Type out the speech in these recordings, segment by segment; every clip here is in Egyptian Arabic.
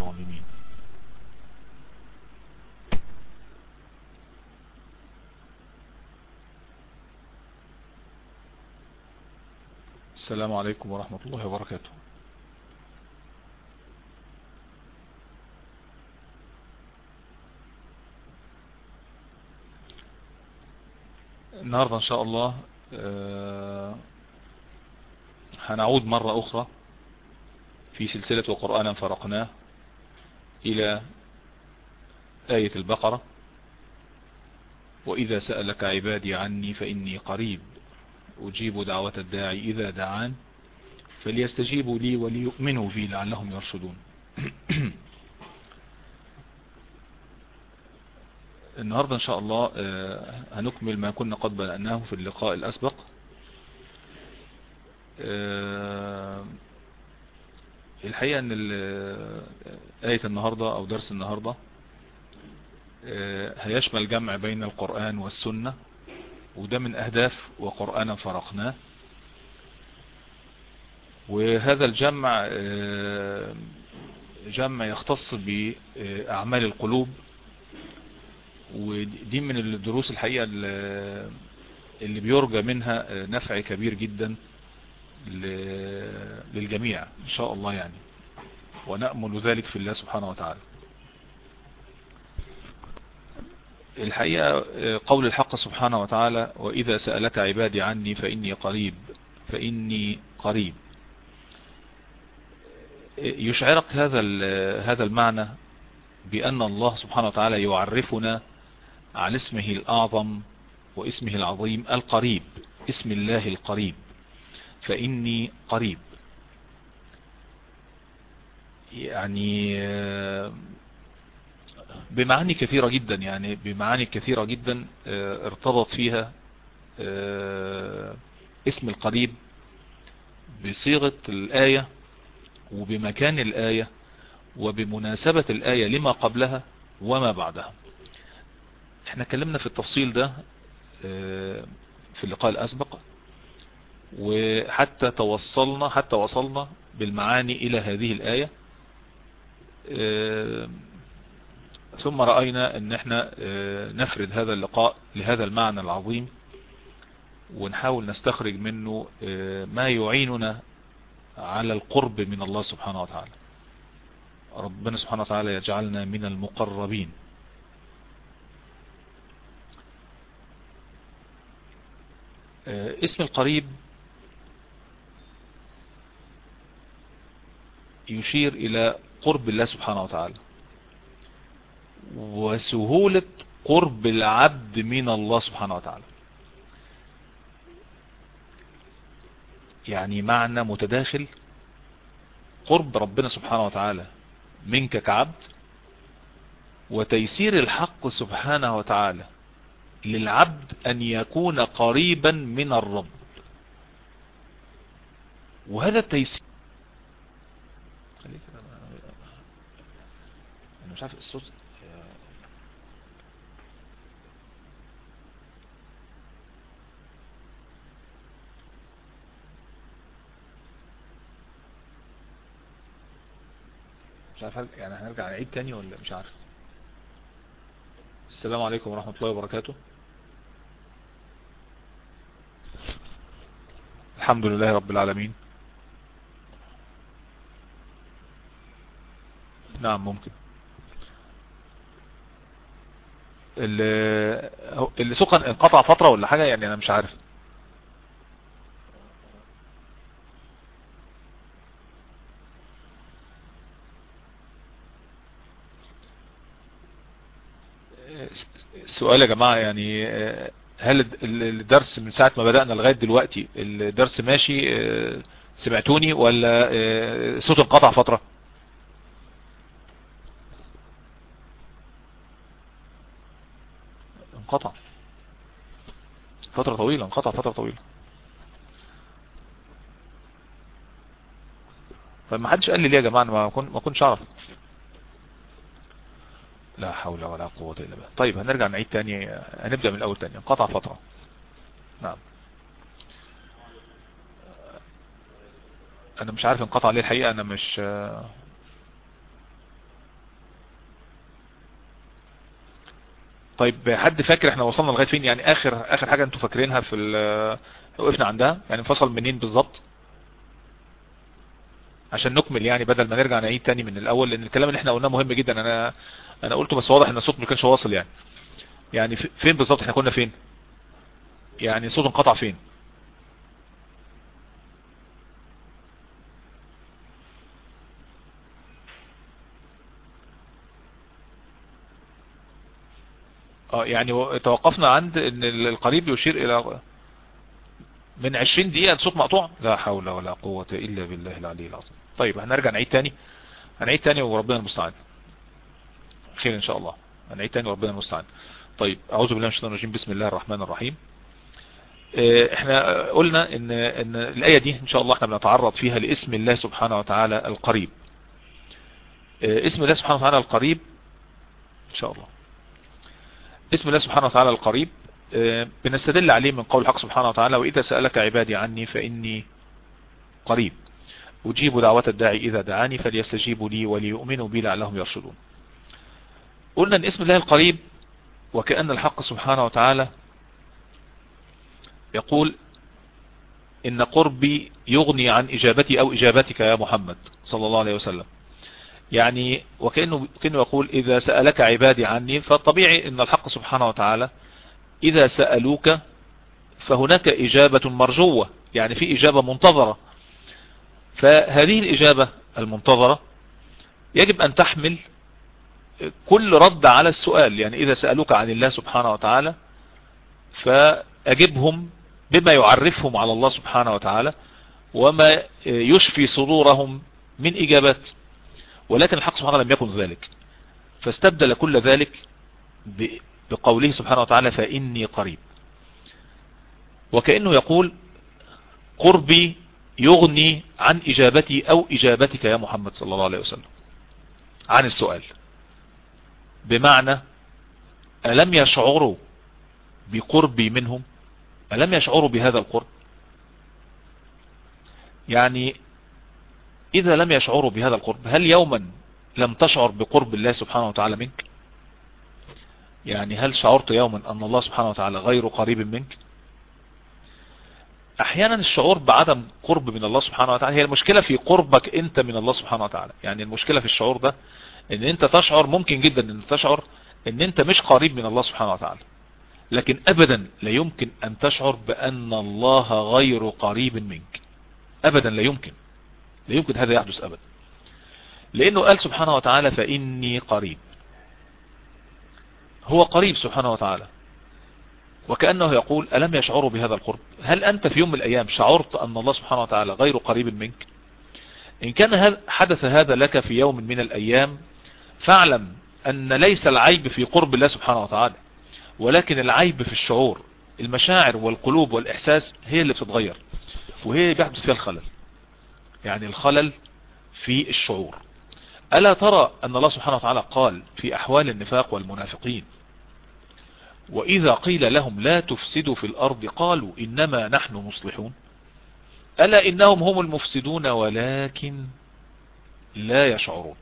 الظالمين السلام عليكم ورحمة الله وبركاته النهاردة ان شاء الله آه، هنعود مرة اخرى في سلسلة وقرآنا فرقناه الى آية البقرة وإذا سألك عبادي عني فإني قريب أجيب دعوة الداعي إذا دعان فليستجيبوا لي وليؤمنوا بي لعلهم يرشدون النهاردة إن شاء الله آه، هنكمل ما كنا قد بدأناه في اللقاء الأسبق آه، الحقيقة أن ال- آية النهاردة أو درس النهاردة آه، هيشمل جمع بين القرآن والسنة وده من أهداف وقرآنا فرقناه وهذا الجمع آه، جمع يختص بأعمال القلوب ودي من الدروس الحقيقة اللي اللي بيرجى منها نفع كبير جدا ل- للجميع إن شاء الله يعني ونأمل ذلك في الله سبحانه وتعالى الحقيقة قول الحق سبحانه وتعالى وإذا سألك عبادي عني فإني قريب فإني قريب يشعرك هذا ال- هذا المعنى بأن الله سبحانه وتعالى يعرفنا عن اسمه الأعظم واسمه العظيم القريب اسم الله القريب فإني قريب يعني آه، بمعاني كثيرة جدا يعني بمعاني كثيرة جدا آه، ارتبط فيها آه، اسم القريب بصيغة الآية وبمكان الآية وبمناسبة الآية لما قبلها وما بعدها احنا اتكلمنا في التفصيل ده آه، في اللقاء الأسبق وحتى توصلنا حتى وصلنا بالمعاني إلى هذه الآية آه، ثم رأينا ان احنا آه، نفرد هذا اللقاء لهذا المعنى العظيم ونحاول نستخرج منه آه، ما يعيننا على القرب من الله سبحانه وتعالى ربنا سبحانه وتعالى يجعلنا من المقربين آه، اسم القريب يشير إلى قرب الله سبحانه وتعالى وسهولة قرب العبد من الله سبحانه وتعالى يعني معنى متداخل قرب ربنا سبحانه وتعالى منك كعبد وتيسير الحق سبحانه وتعالى للعبد أن يكون قريبا من الرب وهذا التيسير خليك كده أنا- انا مش عارف الصوت مش عارف هل يعني هنرجع نعيد تاني ولا مش عارف السلام عليكم ورحمة الله وبركاته الحمد لله رب العالمين نعم ممكن اللي هو- اللي سكن انقطع فترة ولا حاجة يعني انا مش عارف السؤال يا جماعة يعني آه، هل الد- ال- الدرس من ساعة ما بدأنا لغاية دلوقتي الدرس ماشي آه، سمعتوني ولا آه، صوت انقطع فترة انقطع فترة طويلة انقطع فترة طويلة فما حدش قال لي ليه يا جماعة أنا ما كنت ما كنتش اعرف لا حول ولا قوة الا بالله طيب هنرجع نعيد تاني هنبدأ من الاول تاني انقطع فترة نعم انا مش عارف انقطع ليه الحقيقة انا مش طيب حد فاكر احنا وصلنا لغاية فين يعني اخر اخر حاجة انتوا فاكرينها في وقفنا عندها يعني انفصل منين بالظبط عشان نكمل يعني بدل ما نرجع نعيد تاني من الاول لان الكلام اللي احنا قلناه مهم جدا انا انا قلته بس واضح ان الصوت ما كانش واصل يعني يعني فين بالظبط احنا كنا فين يعني صوت انقطع فين اه يعني توقفنا عند ان القريب يشير الى من 20 دقيقة الصوت مقطوع لا حول ولا قوة الا بالله العلي العظيم طيب هنرجع نعيد تاني هنعيد تاني وربنا المستعان خير ان شاء الله هنعيد تاني وربنا المستعان طيب اعوذ بالله من الشيطان الرجيم بسم الله الرحمن الرحيم احنا قلنا ان ان الايه دي ان شاء الله احنا بنتعرض فيها لاسم الله سبحانه وتعالى القريب اسم الله سبحانه وتعالى القريب ان شاء الله اسم الله سبحانه وتعالى القريب بنستدل عليه من قول الحق سبحانه وتعالى وإذا سألك عبادي عني فإني قريب أجيب دعوة الداعي إذا دعاني فليستجيبوا لي وليؤمنوا بي لعلهم يرشدون قلنا أن اسم الله القريب وكأن الحق سبحانه وتعالى يقول إن قربي يغني عن إجابتي أو إجابتك يا محمد صلى الله عليه وسلم يعني وكأنه كأنه يقول إذا سألك عبادي عني فالطبيعي أن الحق سبحانه وتعالى إذا سألوك فهناك إجابة مرجوة يعني في إجابة منتظرة فهذه الإجابة المنتظرة يجب أن تحمل كل رد على السؤال يعني إذا سألوك عن الله سبحانه وتعالى فأجبهم بما يعرفهم على الله سبحانه وتعالى وما يشفي صدورهم من إجابات ولكن الحق سبحانه لم يكن ذلك فاستبدل كل ذلك بقوله سبحانه وتعالى فإني قريب وكأنه يقول قربي يغني عن إجابتي أو إجابتك يا محمد صلى الله عليه وسلم عن السؤال بمعنى ألم يشعروا بقربي منهم ألم يشعروا بهذا القرب يعني إذا لم يشعروا بهذا القرب هل يوما لم تشعر بقرب الله سبحانه وتعالى منك يعني هل شعرت يوما أن الله سبحانه وتعالى غير قريب منك احيانا الشعور بعدم قرب من الله سبحانه وتعالى هي المشكلة في قربك انت من الله سبحانه وتعالى يعني المشكلة في الشعور ده ان انت تشعر ممكن جدا ان تشعر ان انت مش قريب من الله سبحانه وتعالى لكن ابدا لا يمكن ان تشعر بان الله غير قريب منك ابدا لا يمكن لا يمكن هذا يحدث ابدا لانه قال سبحانه وتعالى فاني قريب هو قريب سبحانه وتعالى وكأنه يقول ألم يشعروا بهذا القرب هل أنت في يوم من الأيام شعرت أن الله سبحانه وتعالى غير قريب منك إن كان حدث هذا لك في يوم من الأيام فاعلم أن ليس العيب في قرب الله سبحانه وتعالى ولكن العيب في الشعور المشاعر والقلوب والإحساس هي اللي بتتغير وهي بيحدث فيها الخلل يعني الخلل في الشعور ألا ترى أن الله سبحانه وتعالى قال في أحوال النفاق والمنافقين وإذا قيل لهم لا تفسدوا في الأرض قالوا إنما نحن مصلحون ألا إنهم هم المفسدون ولكن لا يشعرون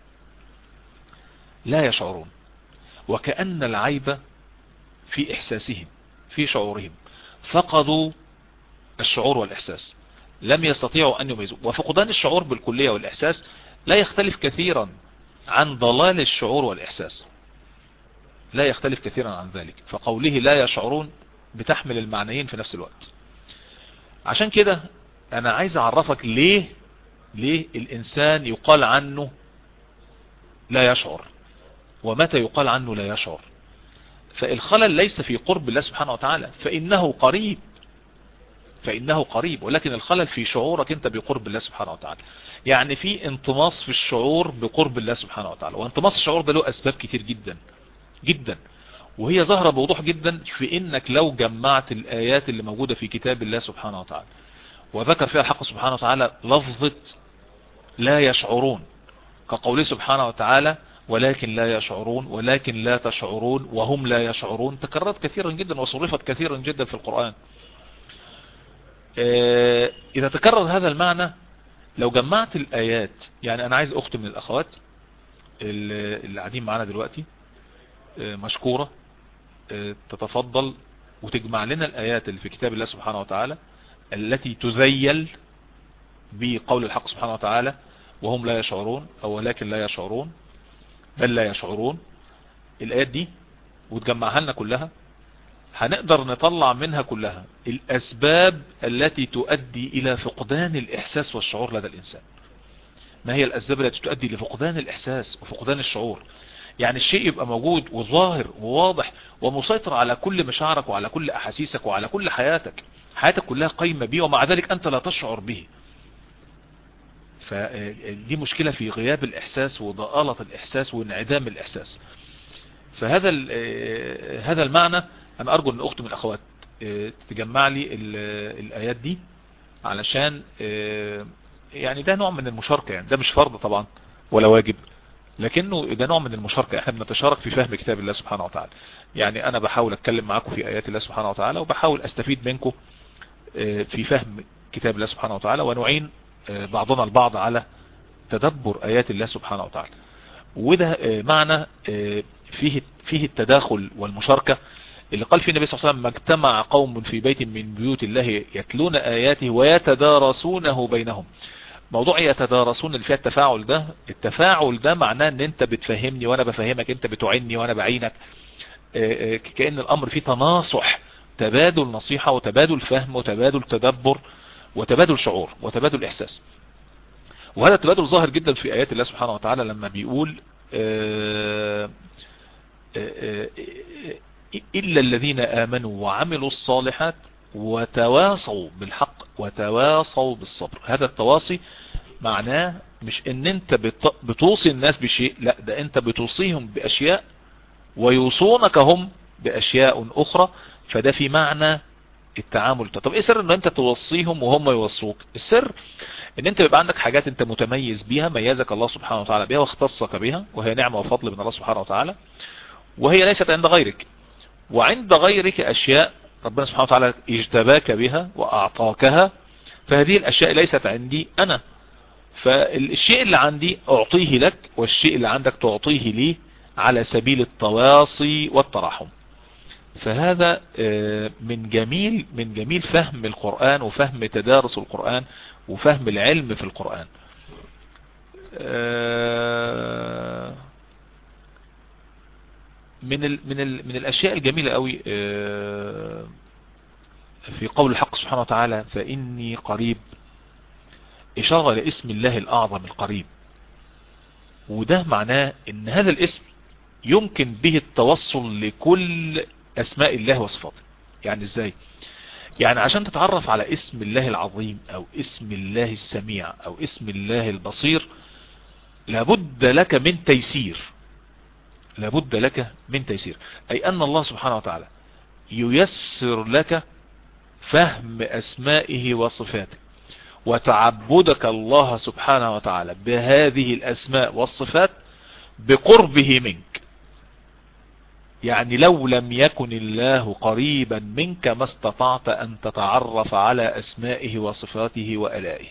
لا يشعرون وكأن العيب في إحساسهم في شعورهم فقدوا الشعور والإحساس لم يستطيعوا أن يميزوا وفقدان الشعور بالكلية والإحساس لا يختلف كثيرا عن ضلال الشعور والإحساس لا يختلف كثيرا عن ذلك فقوله لا يشعرون بتحمل المعنيين في نفس الوقت عشان كده انا عايز اعرفك ليه ليه الانسان يقال عنه لا يشعر ومتى يقال عنه لا يشعر فالخلل ليس في قرب الله سبحانه وتعالى فإنه قريب فإنه قريب ولكن الخلل في شعورك انت بقرب الله سبحانه وتعالى يعني في انطماس في الشعور بقرب الله سبحانه وتعالى وانطماس الشعور ده له اسباب كتير جدا جدا وهي ظاهرة بوضوح جدا في انك لو جمعت الايات اللي موجودة في كتاب الله سبحانه وتعالى وذكر فيها الحق سبحانه وتعالى لفظة لا يشعرون كقوله سبحانه وتعالى ولكن لا يشعرون ولكن لا تشعرون وهم لا يشعرون تكررت كثيرا جدا وصرفت كثيرا جدا في القرآن اذا تكرر هذا المعنى لو جمعت الايات يعني انا عايز اخت من الاخوات اللي قاعدين معانا دلوقتي مشكورة تتفضل وتجمع لنا الآيات اللي في كتاب الله سبحانه وتعالى التي تذيل بقول الحق سبحانه وتعالى وهم لا يشعرون أو ولكن لا يشعرون بل لا يشعرون الآيات دي وتجمعها لنا كلها هنقدر نطلع منها كلها الأسباب التي تؤدي إلى فقدان الإحساس والشعور لدى الإنسان ما هي الأسباب التي تؤدي لفقدان الإحساس وفقدان الشعور يعني الشيء يبقى موجود وظاهر وواضح ومسيطر على كل مشاعرك وعلى كل أحاسيسك وعلى كل حياتك حياتك كلها قايمة به ومع ذلك أنت لا تشعر به فدي مشكلة في غياب الإحساس وضآلة الإحساس وانعدام الإحساس فهذا هذا المعنى أنا أرجو أن أخت من الأخوات تجمع لي الآيات دي علشان يعني ده نوع من المشاركة يعني ده مش فرض طبعا ولا واجب لكنه ده نوع من المشاركة احنا بنتشارك في فهم كتاب الله سبحانه وتعالى يعني انا بحاول اتكلم معاكم في ايات الله سبحانه وتعالى وبحاول استفيد منكم في فهم كتاب الله سبحانه وتعالى ونعين بعضنا البعض على تدبر ايات الله سبحانه وتعالى وده معنى فيه فيه التداخل والمشاركة اللي قال فيه النبي صلى الله عليه وسلم ما اجتمع قوم في بيت من بيوت الله يتلون آياته ويتدارسونه بينهم موضوع يتدارسون اللي فيها التفاعل ده التفاعل ده معناه ان انت بتفهمني وانا بفهمك انت بتعني وانا بعينك كأن الامر فيه تناصح تبادل نصيحة وتبادل فهم وتبادل تدبر وتبادل شعور وتبادل احساس وهذا التبادل ظاهر جدا في ايات الله سبحانه وتعالى لما بيقول إلا الذين آمنوا وعملوا الصالحات وتواصوا بالحق وتواصوا بالصبر هذا التواصي معناه مش ان انت بتوصي الناس بشيء لا ده انت بتوصيهم باشياء ويوصونك هم باشياء اخرى فده في معنى التعامل طب ايه سر ان انت توصيهم وهم يوصوك السر ان انت يبقى عندك حاجات انت متميز بيها ميزك الله سبحانه وتعالى بها واختصك بها وهي نعمة وفضل من الله سبحانه وتعالى وهي ليست عند غيرك وعند غيرك اشياء ربنا سبحانه وتعالى اجتباك بها واعطاكها فهذه الاشياء ليست عندي انا فالشيء اللي عندي اعطيه لك والشيء اللي عندك تعطيه لي على سبيل التواصي والتراحم فهذا من جميل من جميل فهم القرآن وفهم تدارس القرآن وفهم العلم في القرآن من ال من ال من الاشياء الجميلة قوي في قول الحق سبحانه وتعالى فاني قريب اشارة لاسم الله الاعظم القريب وده معناه ان هذا الاسم يمكن به التوصل لكل اسماء الله وصفاته يعني ازاي يعني عشان تتعرف على اسم الله العظيم او اسم الله السميع او اسم الله البصير لابد لك من تيسير لابد لك من تيسير اي ان الله سبحانه وتعالى ييسر لك فهم اسمائه وصفاته وتعبدك الله سبحانه وتعالى بهذه الاسماء والصفات بقربه منك يعني لو لم يكن الله قريبا منك ما استطعت ان تتعرف على اسمائه وصفاته والائه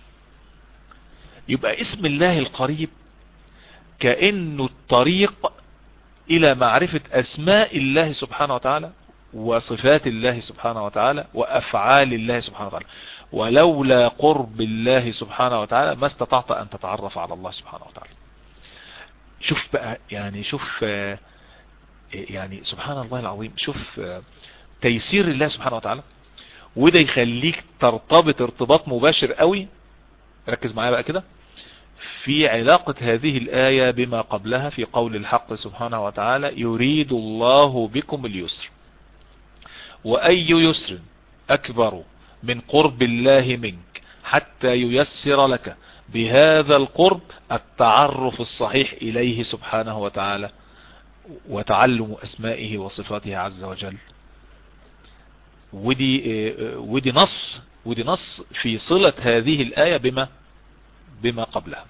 يبقى اسم الله القريب كأنه الطريق الى معرفة اسماء الله سبحانه وتعالى وصفات الله سبحانه وتعالى وافعال الله سبحانه وتعالى ولولا قرب الله سبحانه وتعالى ما استطعت ان تتعرف على الله سبحانه وتعالى شوف بقى يعني شوف يعني سبحان الله العظيم شوف تيسير الله سبحانه وتعالى وده يخليك ترتبط ارتباط مباشر قوي ركز معايا بقى كده في علاقة هذه الآية بما قبلها في قول الحق سبحانه وتعالى يريد الله بكم اليسر وأي يسر أكبر من قرب الله منك حتى ييسر لك بهذا القرب التعرف الصحيح إليه سبحانه وتعالى وتعلم أسمائه وصفاته عز وجل ودي, ودي نص ودي نص في صلة هذه الآية بما بما قبلها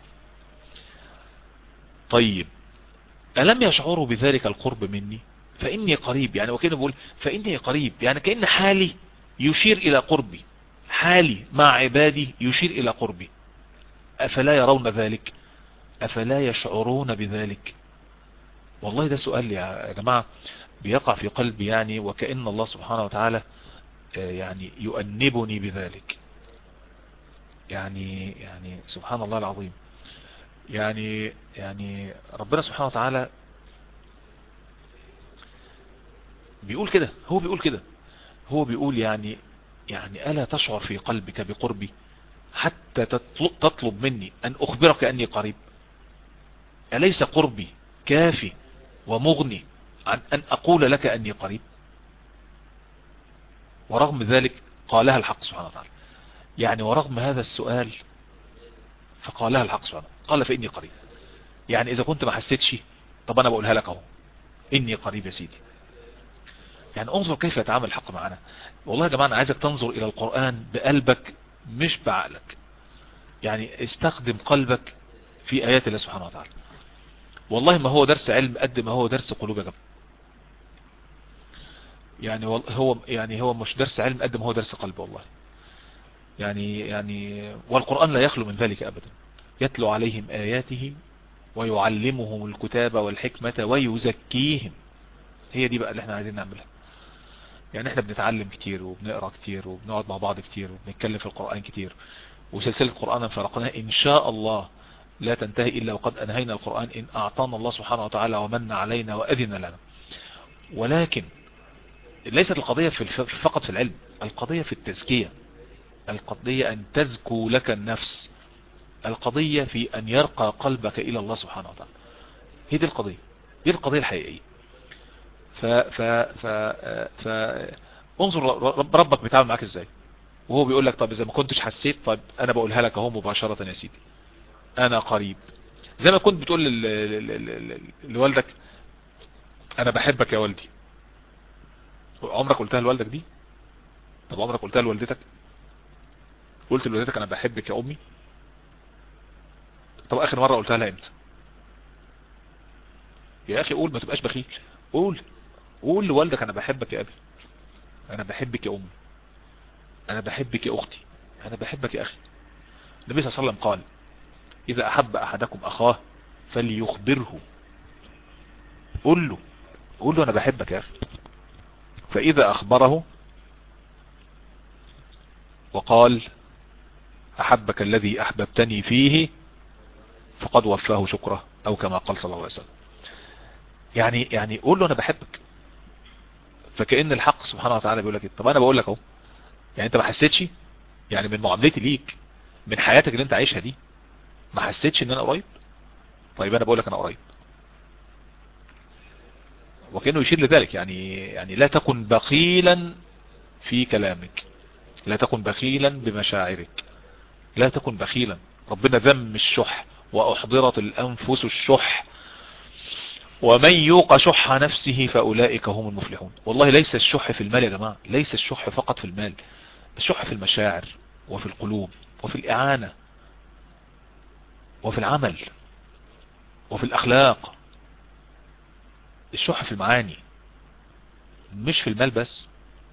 طيب ألم يشعروا بذلك القرب مني فإني قريب يعني وكده بقول فإني قريب يعني كأن حالي يشير إلى قربي حالي مع عبادي يشير إلى قربي أفلا يرون ذلك أفلا يشعرون بذلك والله ده سؤال يا جماعة بيقع في قلبي يعني وكأن الله سبحانه وتعالى يعني يؤنبني بذلك يعني يعني سبحان الله العظيم يعني يعني ربنا سبحانه وتعالى بيقول كده هو بيقول كده هو بيقول يعني يعني ألا تشعر في قلبك بقربي حتى تطلب, تطلب مني أن أخبرك أني قريب أليس قربي كافي ومغني عن أن أقول لك أني قريب ورغم ذلك قالها الحق سبحانه وتعالى يعني ورغم هذا السؤال فقالها الحق سبحانه قال فإني قريب يعني إذا كنت ما حسيتش طب أنا بقولها لك اهو إني قريب يا سيدي يعني انظر كيف يتعامل الحق معنا والله يا جماعة أنا عايزك تنظر إلى القرآن بقلبك مش بعقلك يعني استخدم قلبك في آيات الله سبحانه وتعالى والله ما هو درس علم قد ما هو درس قلوب يا جماعة يعني هو يعني هو مش درس علم قد ما هو درس قلب والله يعني يعني والقرآن لا يخلو من ذلك أبدا يتلو عليهم آياته ويعلمهم الكتاب والحكمة ويزكيهم هي دي بقى اللي احنا عايزين نعملها يعني احنا بنتعلم كتير وبنقرأ كتير وبنقعد مع بعض كتير وبنتكلم في القرآن كتير وسلسلة قرآن فرقناها ان شاء الله لا تنتهي الا وقد انهينا القرآن ان اعطانا الله سبحانه وتعالى ومن علينا واذن لنا ولكن ليست القضية في فقط في العلم القضية في التزكية القضية ان تزكو لك النفس القضية في ان يرقى قلبك الى الله سبحانه وتعالى هي دي القضية دي القضية الحقيقية ف ف ف ف انظر ربك بيتعامل معاك ازاي وهو بيقول لك طب اذا ما كنتش حسيت طب انا بقولها لك اهو مباشرة يا سيدي انا قريب زي ما كنت بتقول لوالدك انا بحبك يا والدي عمرك قلتها لوالدك دي طب عمرك قلتها لوالدتك قلت لوالدتك انا بحبك يا امي طب اخر مرة قلتها لها امتى يا اخي قول ما تبقاش بخيل قول قول لوالدك انا بحبك يا ابي انا بحبك يا امي انا بحبك يا اختي انا بحبك يا اخي النبي صلى الله عليه وسلم قال اذا احب احدكم اخاه فليخبره قول له قول له انا بحبك يا اخي فاذا اخبره وقال احبك الذي احببتني فيه فقد وفاه شكره او كما قال صلى الله عليه وسلم يعني يعني قول له انا بحبك فكأن الحق سبحانه وتعالى بيقول لك طب انا بقول لك اهو يعني انت ما حسيتش يعني من معاملتي ليك من حياتك اللي انت عايشها دي ما حسيتش ان انا قريب طيب انا بقول لك انا قريب وكأنه يشير لذلك يعني يعني لا تكن بخيلا في كلامك لا تكن بخيلا بمشاعرك لا تكن بخيلا ربنا ذم الشح واحضرت الانفس الشح ومن يوق شح نفسه فأولئك هم المفلحون والله ليس الشح في المال يا جماعة ليس الشح فقط في المال الشح في المشاعر وفي القلوب وفي الإعانة وفي العمل وفي الأخلاق الشح في المعاني مش في المال بس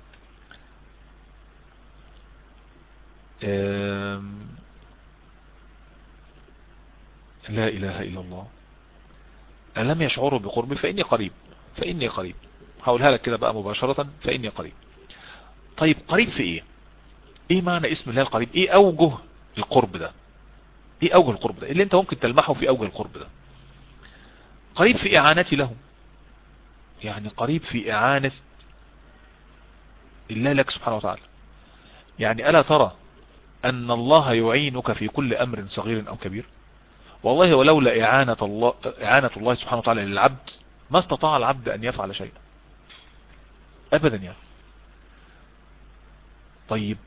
لا إله إلا الله لم يشعروا بقربي فإني قريب فإني قريب هقولها لك كده بقى مباشرة فإني قريب طيب قريب في ايه ايه معنى اسم الله القريب ايه اوجه القرب ده ايه اوجه القرب ده اللي انت ممكن تلمحه في اوجه القرب ده قريب في اعانتي له يعني قريب في اعانة الله لك سبحانه وتعالى يعني ألا ترى أن الله يعينك في كل أمر صغير أو كبير والله ولولا إعانة الله, إعانة الله سبحانه وتعالى للعبد ما استطاع العبد أن يفعل شيئا أبدا يعني طيب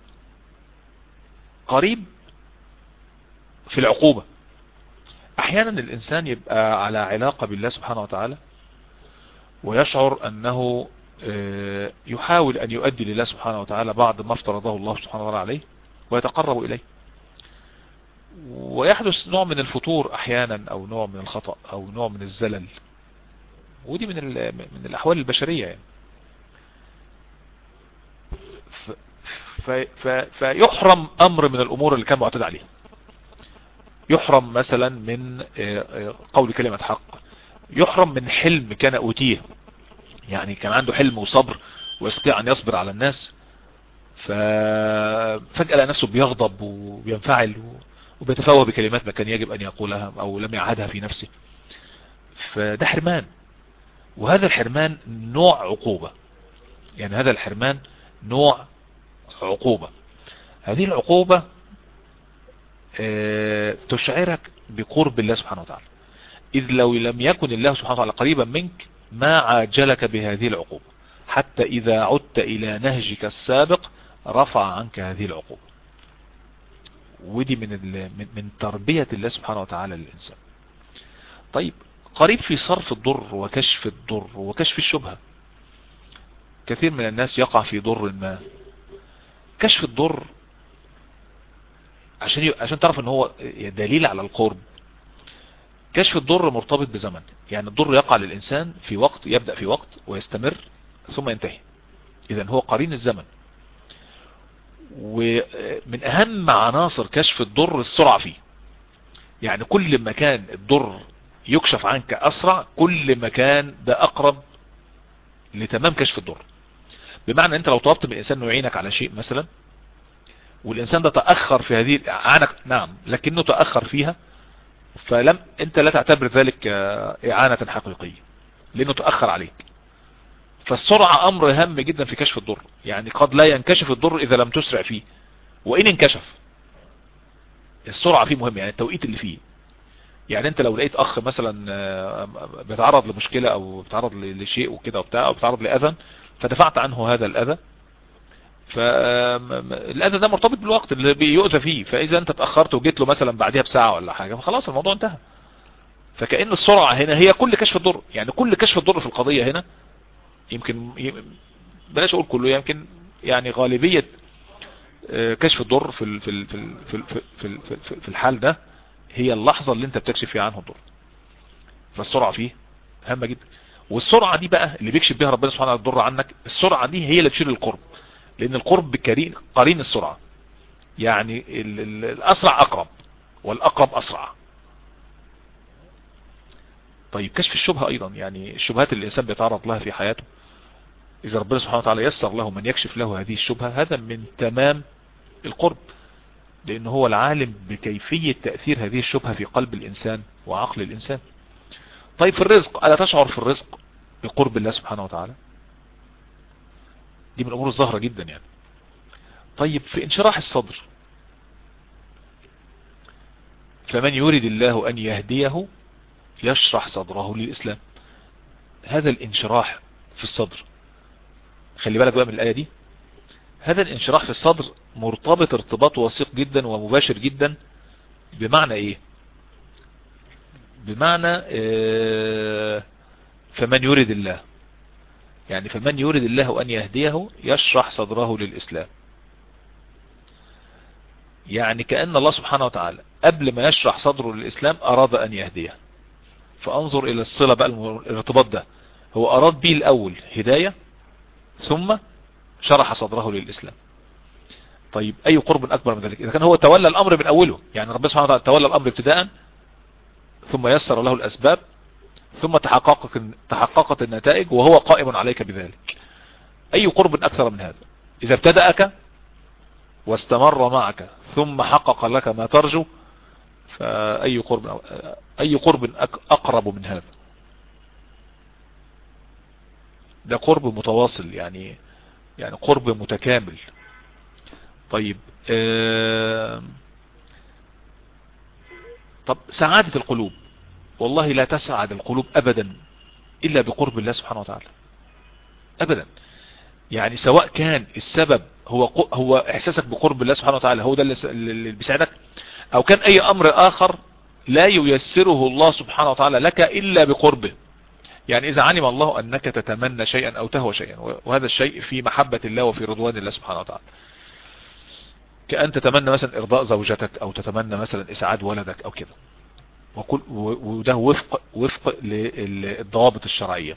قريب في العقوبة أحيانا الإنسان يبقى على علاقة بالله سبحانه وتعالى ويشعر أنه يحاول أن يؤدي لله سبحانه وتعالى بعد ما افترضه الله سبحانه وتعالى عليه ويتقرب إليه ويحدث نوع من الفتور احيانا او نوع من الخطأ او نوع من الزلل ودي من من الاحوال البشرية يعني ف ف فيحرم امر من الامور اللي كان معتاد عليها يحرم مثلا من قول كلمة حق يحرم من حلم كان اوتيه يعني كان عنده حلم وصبر ويستطيع ان يصبر على الناس ففجأة لقى نفسه بيغضب وبينفعل وبيتفوه بكلمات ما كان يجب ان يقولها او لم يعهدها في نفسه فده حرمان وهذا الحرمان نوع عقوبة يعني هذا الحرمان نوع عقوبة هذه العقوبة اه تشعرك بقرب الله سبحانه وتعالى إذ لو لم يكن الله سبحانه وتعالى قريبا منك ما عاجلك بهذه العقوبة حتى إذا عدت إلى نهجك السابق رفع عنك هذه العقوبة ودي من من من تربية الله سبحانه وتعالى للإنسان طيب قريب في صرف الضر وكشف الضر وكشف الشبهة كثير من الناس يقع في ضر ما كشف الضر عشان ي... عشان تعرف ان هو دليل على القرب كشف الضر مرتبط بزمن يعني الضر يقع للإنسان في وقت يبدأ في وقت ويستمر ثم ينتهي إذا هو قرين الزمن ومن أهم عناصر كشف الضر السرعة فيه يعني كل ما كان الضر يكشف عنك أسرع كل ما كان ده أقرب لتمام كشف الضر بمعنى أنت لو طلبت من الإنسان أنه يعينك على شيء مثلا والإنسان ده تأخر في هذه عانك نعم لكنه تأخر فيها فلم أنت لا تعتبر ذلك إعانة حقيقية لأنه تأخر عليك فالسرعة أمر هام جدا في كشف الضر يعني قد لا ينكشف الضر إذا لم تسرع فيه وإن انكشف السرعة فيه مهم يعني التوقيت اللي فيه يعني انت لو لقيت اخ مثلا بيتعرض لمشكلة او بيتعرض لشيء وكده وبتاع او بيتعرض لاذى فدفعت عنه هذا الاذى فالاذى ده مرتبط بالوقت اللي بيؤذى فيه فاذا انت اتاخرت وجيت له مثلا بعدها بساعه ولا حاجه فخلاص الموضوع انتهى فكأن السرعة هنا هي كل كشف الضر يعني كل كشف الضر في القضية هنا يمكن بلاش اقول كله يمكن يعني غالبية كشف الضر في في في في في في في الحال ده هي اللحظة اللي انت بتكشف فيها عنه الضر فالسرعة فيه هامة جدا والسرعة دي بقى اللي بيكشف بها ربنا سبحانه وتعالى الضر عنك السرعة دي هي اللي تشير القرب لان القرب قرين قرين السرعة يعني الاسرع اقرب والاقرب اسرع طيب كشف الشبهة ايضا يعني الشبهات اللي الانسان بيتعرض لها في حياته اذا ربنا سبحانه وتعالى يسر له من يكشف له هذه الشبهة هذا من تمام القرب لان هو العالم بكيفية تأثير هذه الشبهة في قلب الانسان وعقل الانسان طيب في الرزق ألا تشعر في الرزق بقرب الله سبحانه وتعالى دي من الامور الظاهرة جدا يعني طيب في انشراح الصدر فمن يريد الله ان يهديه يشرح صدره للإسلام هذا الانشراح في الصدر خلي بالك بقى من الآية دي هذا الانشراح في الصدر مرتبط ارتباط وثيق جدا ومباشر جدا بمعنى ايه بمعنى اه فمن يريد الله يعني فمن يريد الله أن يهديه يشرح صدره للإسلام يعني كأن الله سبحانه وتعالى قبل ما يشرح صدره للإسلام أراد أن يهديه فانظر الى الصلة بقى الارتباط ده هو اراد به الاول هداية ثم شرح صدره للاسلام طيب اي قرب اكبر من ذلك اذا كان هو تولى الامر من اوله يعني ربنا سبحانه وتعالى تولى الامر ابتداء ثم يسر له الاسباب ثم تحققت تحققت النتائج وهو قائم عليك بذلك اي قرب اكثر من هذا اذا ابتدأك واستمر معك ثم حقق لك ما ترجو فأي قرب أي قرب أقرب من هذا ده قرب متواصل يعني يعني قرب متكامل طيب آه طب سعادة القلوب والله لا تسعد القلوب أبدا إلا بقرب الله سبحانه وتعالى أبدا يعني سواء كان السبب هو هو إحساسك بقرب الله سبحانه وتعالى هو ده اللي بيساعدك او كان اي امر اخر لا ييسره الله سبحانه وتعالى لك الا بقربه يعني اذا علم الله انك تتمنى شيئا او تهوى شيئا وهذا الشيء في محبة الله وفي رضوان الله سبحانه وتعالى كأن تتمنى مثلا ارضاء زوجتك او تتمنى مثلا اسعاد ولدك او كده وكل وده وفق وفق للضوابط الشرعية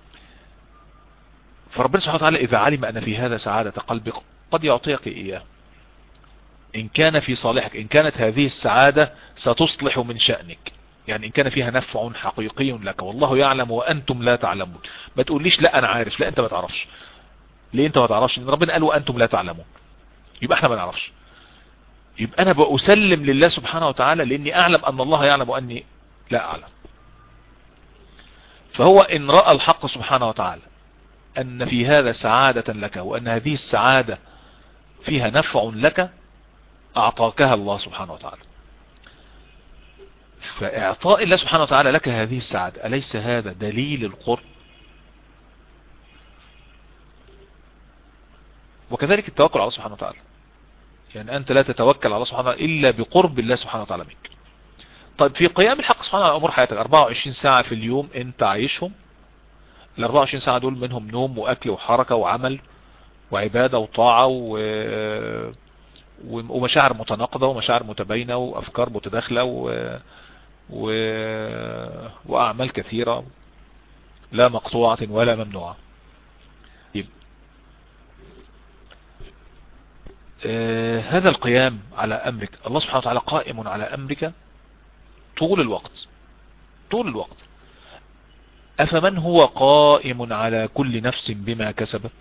فربنا سبحانه وتعالى اذا علم ان في هذا سعادة قلبك قد يعطيك اياه إن كان في صالحك إن كانت هذه السعادة ستصلح من شأنك يعني إن كان فيها نفع حقيقي لك والله يعلم وأنتم لا تعلمون ما تقوليش لا أنا عارف لا أنت ما تعرفش ليه أنت ما تعرفش إن ربنا قال وأنتم لا تعلمون يبقى احنا ما نعرفش يبقى أنا بأسلم لله سبحانه وتعالى لأني أعلم أن الله يعلم وأني لا أعلم فهو إن رأى الحق سبحانه وتعالى أن في هذا سعادة لك وأن هذه السعادة فيها نفع لك أعطاكها الله سبحانه وتعالى فإعطاء الله سبحانه وتعالى لك هذه السعادة أليس هذا دليل القرب وكذلك التوكل على الله سبحانه وتعالى يعني أنت لا تتوكل على الله سبحانه وتعالى إلا بقرب الله سبحانه وتعالى منك طيب في قيام الحق سبحانه وتعالى أمور حياتك 24 ساعة في اليوم أنت عايشهم ال 24 ساعة دول منهم نوم وأكل وحركة وعمل وعبادة وطاعة و... ومشاعر متناقضة ومشاعر متباينة وأفكار متداخلة و... و... وأعمال كثيرة لا مقطوعة ولا ممنوعة آه هذا القيام على أمرك الله سبحانه وتعالى قائم على أمرك طول الوقت طول الوقت أفمن هو قائم على كل نفس بما كسبت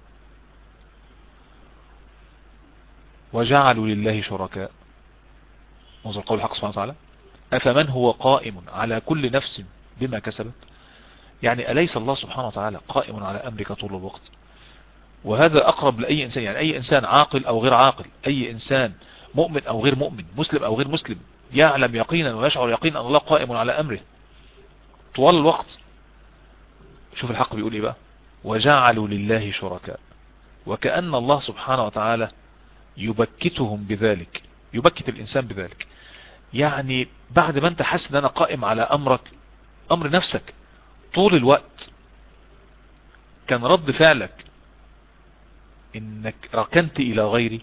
وجعلوا لله شركاء انظر قول الحق سبحانه وتعالى أفمن هو قائم على كل نفس بما كسبت يعني أليس الله سبحانه وتعالى قائم على أمرك طول الوقت وهذا أقرب لأي إنسان يعني أي إنسان عاقل أو غير عاقل أي إنسان مؤمن أو غير مؤمن مسلم أو غير مسلم يعلم يقينا ويشعر يقينا أن الله قائم على أمره طوال الوقت شوف الحق بيقول إيه بقى وجعلوا لله شركاء وكأن الله سبحانه وتعالى يبكتهم بذلك يبكت الإنسان بذلك يعني بعد ما انت حاسس ان انا قائم على امرك امر نفسك طول الوقت كان رد فعلك انك ركنت الى غيري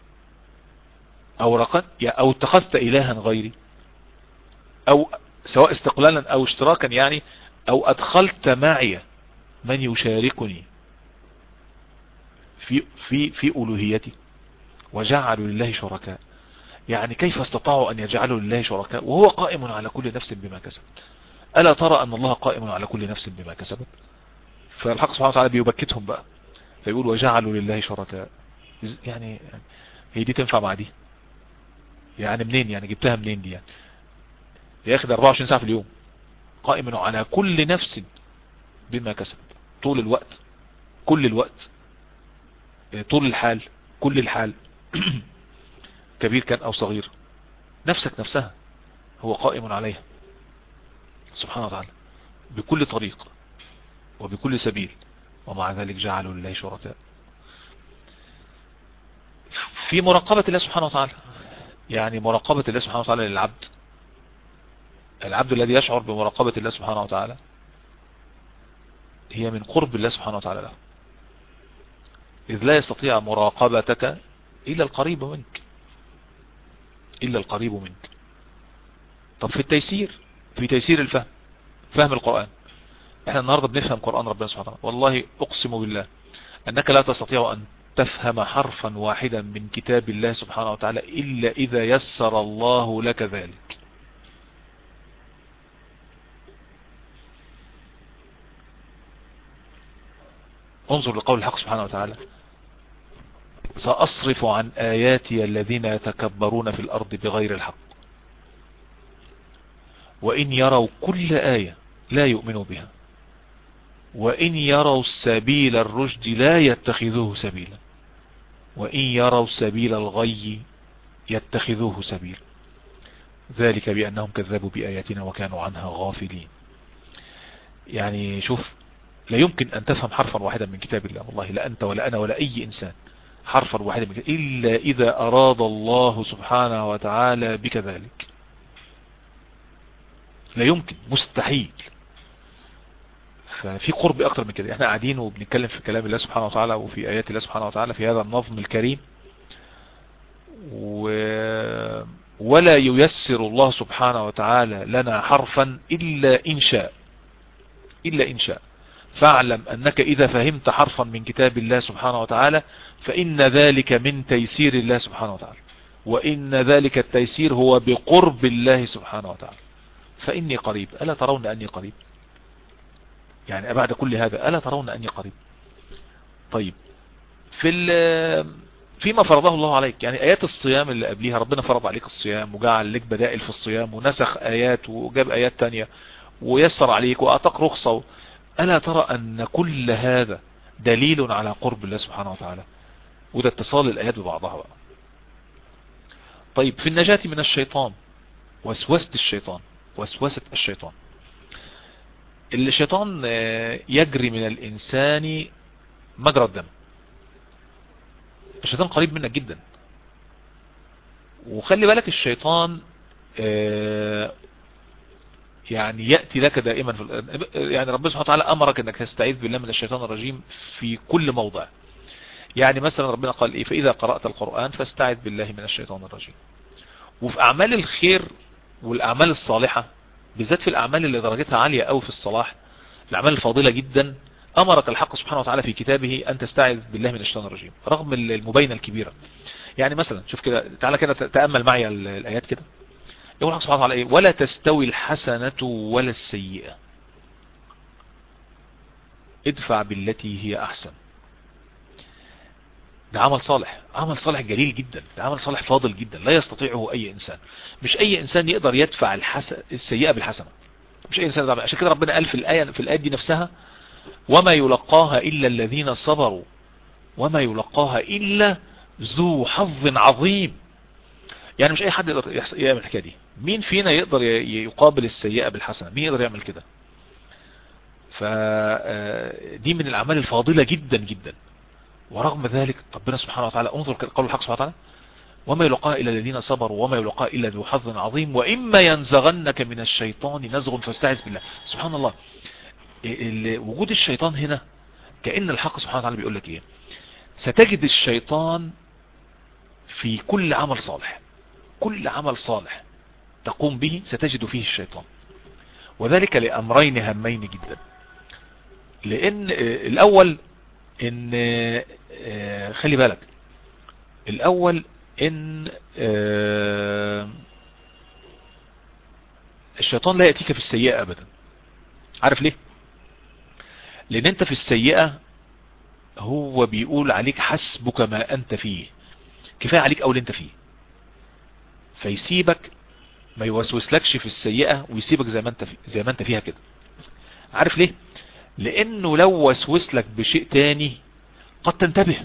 او ركنت او اتخذت الها غيري او سواء استقلالا او اشتراكا يعني او ادخلت معي من يشاركني في في في الوهيتي وجعلوا لله شركاء يعني كيف استطاعوا ان يجعلوا لله شركاء وهو قائم على كل نفس بما كسبت ألا ترى أن الله قائم على كل نفس بما كسبت فالحق سبحانه وتعالى بيبكتهم بقى فيقول وجعلوا لله شركاء يعني هي دي تنفع مع دي يعني منين يعني جبتها منين دي يعني ياخد 24 ساعة في اليوم قائم على كل نفس بما كسبت طول الوقت كل الوقت طول الحال كل الحال كبير كان او صغير نفسك نفسها هو قائم عليها سبحانه وتعالى بكل طريق وبكل سبيل ومع ذلك جعلوا لله شركاء في مراقبة الله سبحانه وتعالى يعني مراقبة الله سبحانه وتعالى للعبد العبد الذي يشعر بمراقبة الله سبحانه وتعالى هي من قرب الله سبحانه وتعالى له إذ لا يستطيع مراقبتك إلا القريب منك إلا القريب منك طب في التيسير في تيسير الفهم فهم القرآن احنا النهاردة بنفهم قرآن ربنا سبحانه وتعالى والله اقسم بالله انك لا تستطيع ان تفهم حرفا واحدا من كتاب الله سبحانه وتعالى الا اذا يسر الله لك ذلك انظر لقول الحق سبحانه وتعالى سأصرف عن آياتي الذين يتكبرون في الأرض بغير الحق وإن يروا كل آية لا يؤمنوا بها وإن يروا سبيل الرشد لا يتخذوه سبيلا وإن يروا سبيل الغي يتخذوه سبيلا ذلك بأنهم كذبوا بآياتنا وكانوا عنها غافلين يعني شوف لا يمكن أن تفهم حرفا واحدا من كتاب الله والله لا أنت ولا أنا ولا أي إنسان حرفا واحدا من كتاب إلا إذا أراد الله سبحانه وتعالى بك ذلك لا يمكن مستحيل ففي قرب اكتر من كده احنا قاعدين وبنتكلم في كلام الله سبحانه وتعالى وفي ايات الله سبحانه وتعالى في هذا النظم الكريم و... ولا ييسر الله سبحانه وتعالى لنا حرفا الا ان شاء الا ان شاء فاعلم انك اذا فهمت حرفا من كتاب الله سبحانه وتعالى فان ذلك من تيسير الله سبحانه وتعالى وان ذلك التيسير هو بقرب الله سبحانه وتعالى فإني قريب ألا ترون أني قريب يعني بعد كل هذا ألا ترون أني قريب طيب في فيما فرضه الله عليك يعني آيات الصيام اللي قبليها ربنا فرض عليك الصيام وجعل لك بدائل في الصيام ونسخ آيات وجاب آيات تانية ويسر عليك وأعطاك رخصة ألا ترى أن كل هذا دليل على قرب الله سبحانه وتعالى وده اتصال الآيات ببعضها بقى طيب في النجاة من الشيطان وسوسة الشيطان وسوسة الشيطان الشيطان يجري من الإنسان مجرى الدم الشيطان قريب منك جدا وخلي بالك الشيطان يعني يأتي لك دائما في يعني ربنا سبحانه وتعالى أمرك أنك تستعيذ بالله من الشيطان الرجيم في كل موضع يعني مثلا ربنا قال إيه فإذا قرأت القرآن فاستعذ بالله من الشيطان الرجيم وفي أعمال الخير والأعمال الصالحة بالذات في الأعمال اللي درجتها عالية أو في الصلاح الأعمال الفاضلة جدا أمرك الحق سبحانه وتعالى في كتابه أن تستعذ بالله من الشيطان الرجيم رغم المبينة الكبيرة يعني مثلا شوف كده تعالى كده تأمل معي الآيات كده يقول الحق سبحانه وتعالى إيه ولا تستوي الحسنة ولا السيئة ادفع بالتي هي أحسن ده عمل صالح عمل صالح جليل جدا ده عمل صالح فاضل جدا لا يستطيعه أي إنسان مش أي إنسان يقدر يدفع الحسن السيئة بالحسنة مش أي إنسان يدفع عشان كده ربنا قال في الآية في الآية دي نفسها وما يلقاها إلا الذين صبروا وما يلقاها إلا ذو حظ عظيم يعني مش أي حد يقدر يعمل الحكاية دي مين فينا يقدر يقابل السيئة بالحسنة مين يقدر يعمل كده فدي من الأعمال الفاضلة جدا جدا ورغم ذلك ربنا سبحانه وتعالى انظر قول الحق سبحانه وتعالى وما يلقاها إلا الذين صبروا وما يلقاها إلا ذو حظ عظيم وإما ينزغنك من الشيطان نزغ فاستعذ بالله سبحان الله وجود الشيطان هنا كأن الحق سبحانه وتعالى بيقول لك ايه ستجد الشيطان في كل عمل صالح كل عمل صالح تقوم به ستجد فيه الشيطان وذلك لأمرين هامين جدا لأن الأول ان خلي بالك الأول ان الشيطان لا يأتيك في السيئة أبدا عارف ليه لأن أنت في السيئة هو بيقول عليك حسبك ما أنت فيه كفاية عليك أول أنت فيه فيسيبك ما يوسوسلكش في السيئة ويسيبك زي ما انت في زي ما انت فيها كده عارف ليه لانه لو وسوس لك بشيء تاني قد تنتبه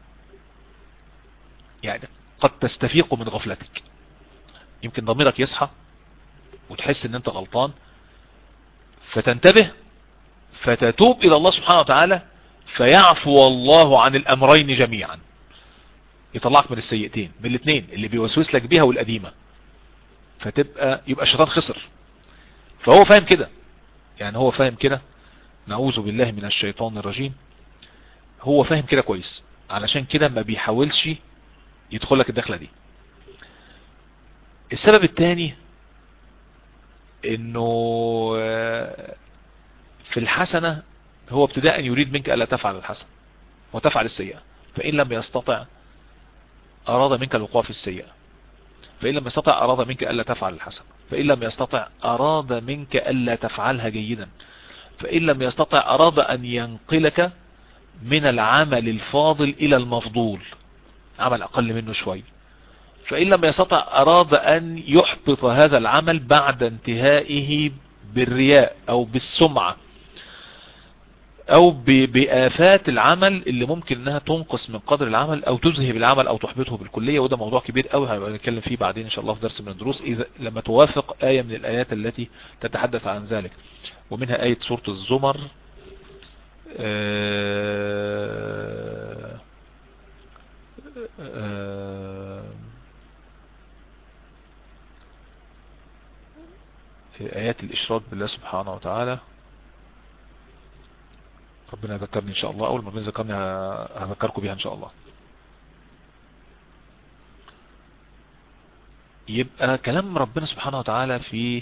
يعني قد تستفيق من غفلتك يمكن ضميرك يصحى وتحس ان انت غلطان فتنتبه فتتوب الى الله سبحانه وتعالى فيعفو الله عن الامرين جميعا يطلعك من السيئتين من الاثنين اللي بيوسوس لك بيها والقديمه فتبقى يبقى الشيطان خسر فهو فاهم كده يعني هو فاهم كده نعوذ بالله من الشيطان الرجيم هو فاهم كده كويس علشان كده ما بيحاولش يدخل لك الدخلة دي السبب الثاني انه في الحسنة هو ابتداء يريد منك الا تفعل الحسنة وتفعل السيئة فان لم يستطع اراد منك الوقوع في السيئة فإن لم يستطع أراد منك ألا تفعل الحسنة فإن لم يستطع أراد منك ألا تفعلها جيدا فإن لم يستطع أراد أن ينقلك من العمل الفاضل إلى المفضول عمل أقل منه شوي فإن لم يستطع أراد أن يحبط هذا العمل بعد انتهائه بالرياء أو بالسمعة او بآفات العمل اللي ممكن انها تنقص من قدر العمل او تذهب العمل او تحبطه بالكلية وده موضوع كبير قوي هنبقى نتكلم فيه بعدين ان شاء الله في درس من الدروس اذا لما توافق آية من الآيات التي تتحدث عن ذلك ومنها آية سورة الزمر آآ آآ آيات الإشراك بالله سبحانه وتعالى ربنا يذكرني ان شاء الله اول ما ربنا يذكرني هذكركم بيها ان شاء الله يبقى كلام ربنا سبحانه وتعالى في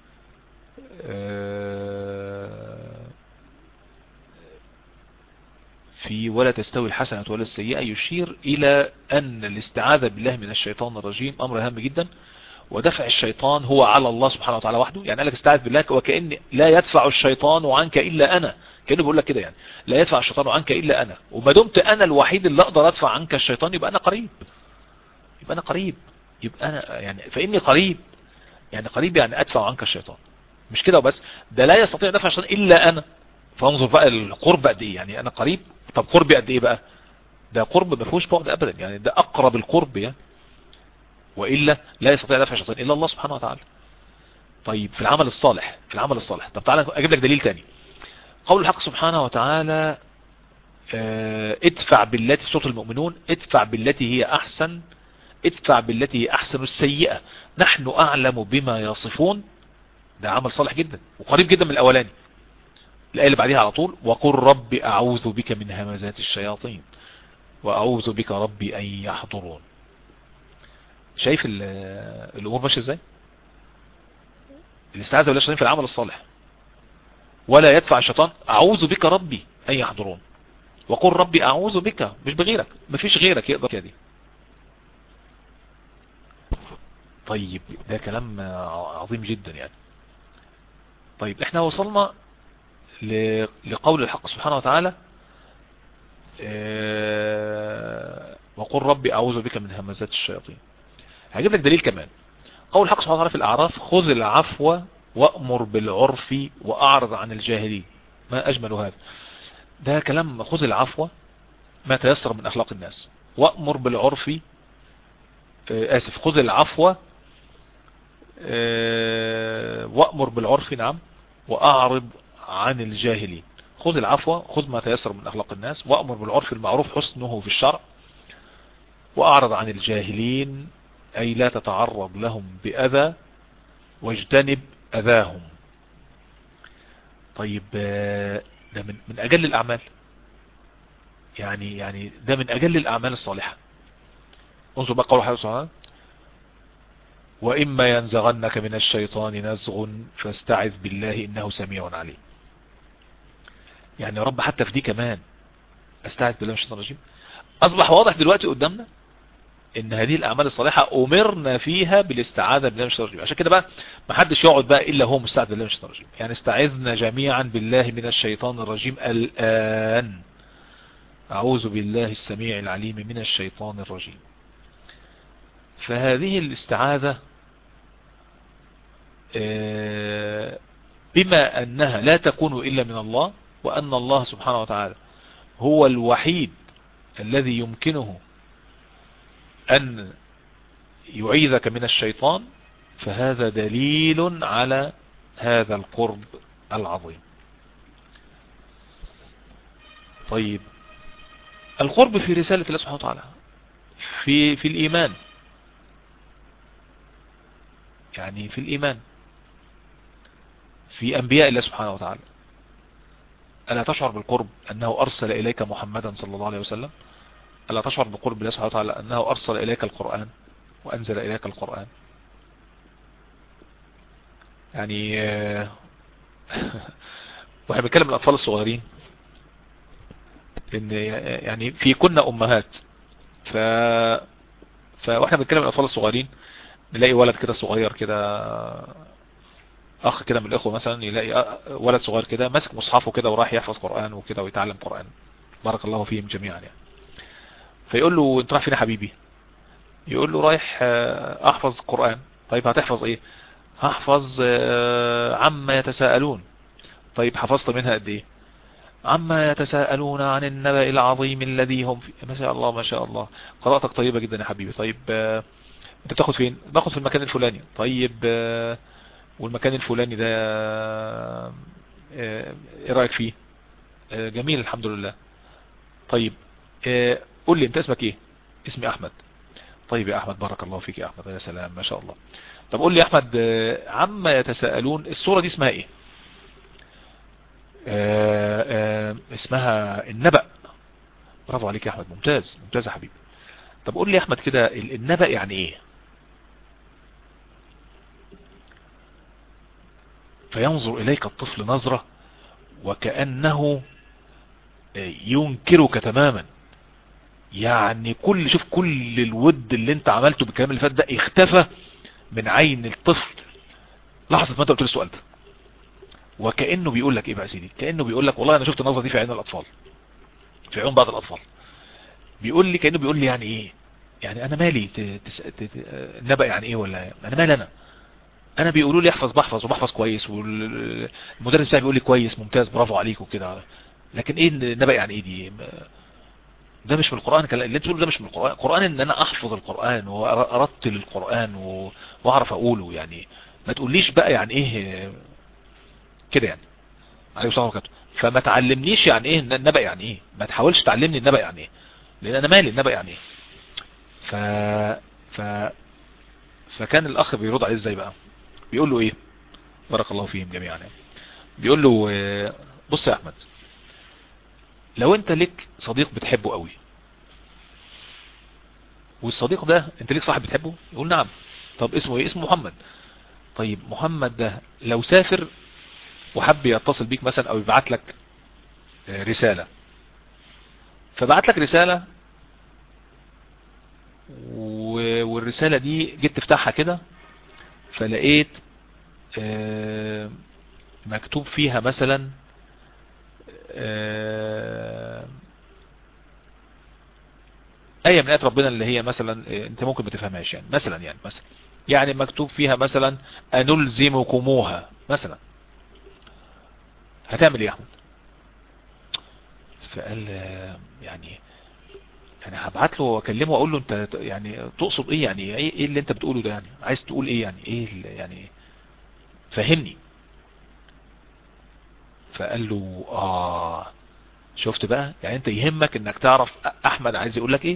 في ولا تستوي الحسنة ولا السيئة يشير الى ان الاستعاذة بالله من الشيطان الرجيم امر هام جدا ودفع الشيطان هو على الله سبحانه وتعالى وحده يعني قال لك استعذ بالله وكأن لا يدفع الشيطان عنك إلا أنا كأنه بيقول لك كده يعني لا يدفع الشيطان عنك إلا أنا وما دمت أنا الوحيد اللي أقدر أدفع عنك الشيطان يبقى أنا قريب يبقى أنا قريب يبقى أنا يعني فإني قريب يعني قريب يعني أدفع عنك الشيطان مش كده وبس ده لا يستطيع دفع الشيطان إلا أنا فانظر بقى القرب قد إيه يعني أنا قريب طب قربي قد إيه بقى ده قرب ما فيهوش بعد أبدا يعني ده أقرب القرب يعني وإلا لا يستطيع دفع الشيطان إلا الله سبحانه وتعالى طيب في العمل الصالح في العمل الصالح طب تعالى أجيب لك دليل تاني قول الحق سبحانه وتعالى اه ادفع بالتي صوت المؤمنون ادفع بالتي هي أحسن ادفع بالتي هي أحسن السيئة نحن أعلم بما يصفون ده عمل صالح جدا وقريب جدا من الأولاني الآية اللي بعديها على طول وقل رب أعوذ بك من همزات الشياطين وأعوذ بك ربي أن يحضرون شايف الامور ماشيه ازاي الاستعاذه بالله الشيطان في العمل الصالح ولا يدفع الشيطان اعوذ بك ربي ان يحضرون وقل ربي اعوذ بك مش بغيرك مفيش غيرك يقدر كده طيب ده كلام عظيم جدا يعني طيب احنا وصلنا لقول الحق سبحانه وتعالى وقل ربي اعوذ بك من همزات الشياطين هجيب لك دليل كمان قول الحق سبحانه وتعالى في الأعراف خذ العفو وأمر بالعرف وأعرض عن الجاهلين ما أجمل هذا ده كلام خذ العفو ما تيسر من أخلاق الناس وأمر بالعرف آسف خذ العفو وأمر بالعرف نعم وأعرض عن الجاهلين خذ العفو خذ ما تيسر من أخلاق الناس وأمر بالعرف المعروف حسنه في الشرع وأعرض عن الجاهلين أي لا تتعرض لهم بأذى واجتنب أذاهم طيب ده من, من أجل الأعمال يعني يعني ده من أجل الأعمال الصالحة انظر بقى قول حيث سبحانه وإما ينزغنك من الشيطان نزغ فاستعذ بالله إنه سميع عليم يعني يا رب حتى في دي كمان استعذ بالله من الشيطان الرجيم أصبح واضح دلوقتي قدامنا ان هذه الاعمال الصالحة امرنا فيها بالاستعاذة بالله من الشيطان الرجيم عشان كده بقى ما حدش يقعد بقى الا هو مستعذ بالله من الشيطان الرجيم يعني استعذنا جميعا بالله من الشيطان الرجيم الان اعوذ بالله السميع العليم من الشيطان الرجيم فهذه الاستعاذة بما انها لا تكون الا من الله وان الله سبحانه وتعالى هو الوحيد الذي يمكنه أن يعيذك من الشيطان فهذا دليل على هذا القرب العظيم طيب القرب في رسالة الله سبحانه وتعالى في في الإيمان يعني في الإيمان في أنبياء الله سبحانه وتعالى ألا تشعر بالقرب أنه أرسل إليك محمدا صلى الله عليه وسلم ألا تشعر بقرب الله سبحانه وتعالى أنه أرسل إليك القرآن وأنزل إليك القرآن يعني واحنا بنتكلم الأطفال الصغيرين إن يعني في كنا أمهات ف فواحنا بنتكلم الأطفال الصغيرين نلاقي ولد كده صغير كده اخ كده من الاخوه مثلا يلاقي ولد صغير كده ماسك مصحفه كده وراح يحفظ قرآن وكده ويتعلم قرآن بارك الله فيهم جميعا يعني فيقول له انت رايح فين يا حبيبي يقول له رايح احفظ قرآن طيب هتحفظ ايه هحفظ عما يتساءلون طيب حفظت منها قد ايه عما يتساءلون عن النبأ العظيم الذي هم فيه ما شاء الله ما شاء الله قراءتك طيبة جدا يا حبيبي طيب انت بتاخد فين باخد في المكان الفلاني طيب والمكان الفلاني ده ايه رأيك فيه جميل الحمد لله طيب قول لي انت اسمك ايه اسمي احمد طيب يا احمد بارك الله فيك يا احمد يا سلام ما شاء الله طب قول لي يا احمد عما يتساءلون الصورة دي اسمها ايه آآ آآ اسمها النبأ برافو عليك يا احمد ممتاز ممتاز يا حبيبي طب قول لي يا احمد كده النبأ يعني ايه فينظر اليك الطفل نظرة وكأنه ينكرك تماما يعني كل شوف كل الود اللي انت عملته بالكلام اللي فات ده اختفى من عين الطفل لحظة ما انت قلت السؤال ده وكأنه بيقول لك ايه بقى سيدي كأنه بيقول لك والله انا شفت النظرة دي في عين الاطفال في عيون بعض الاطفال بيقول لي كأنه بيقول لي يعني ايه يعني انا مالي النبأ يعني ايه ولا انا مالي انا انا بيقولوا لي احفظ بحفظ وبحفظ كويس والمدرس بتاعي بيقول لي كويس ممتاز برافو عليك وكده لكن ايه النبأ يعني ايه دي ده مش من القرآن اللي انت تقوله ده مش من القرآن القرآن ان انا احفظ القرآن وارتل القرآن واعرف اقوله يعني ما تقوليش بقى يعني ايه كده يعني عليه الصلاة والسلام فما تعلمنيش يعني ايه النبأ يعني ايه ما تحاولش تعلمني النبأ يعني ايه لان انا مالي النبأ يعني ايه ف ف فكان الاخ بيرد عليه ازاي بقى بيقول له ايه بارك الله فيهم جميعا يعني. بيقول له بص يا احمد لو انت لك صديق بتحبه قوي والصديق ده انت ليك صاحب بتحبه يقول نعم طب اسمه ايه اسمه محمد طيب محمد ده لو سافر وحب يتصل بيك مثلا او يبعت لك رسالة فبعت لك رسالة والرسالة دي جيت تفتحها كده فلقيت مكتوب فيها مثلا آية من آيات ربنا اللي هي مثلا انت ممكن ما تفهمهاش يعني مثلا يعني مثلا يعني مكتوب فيها مثلا أنلزمكموها مثلا هتعمل ايه يا احمد فقال يعني يعني هبعت له واكلمه واقول له انت يعني تقصد ايه يعني ايه اللي انت بتقوله ده يعني عايز تقول ايه يعني ايه يعني فهمني فقال له اه شفت بقى يعني انت يهمك انك تعرف احمد عايز يقول لك ايه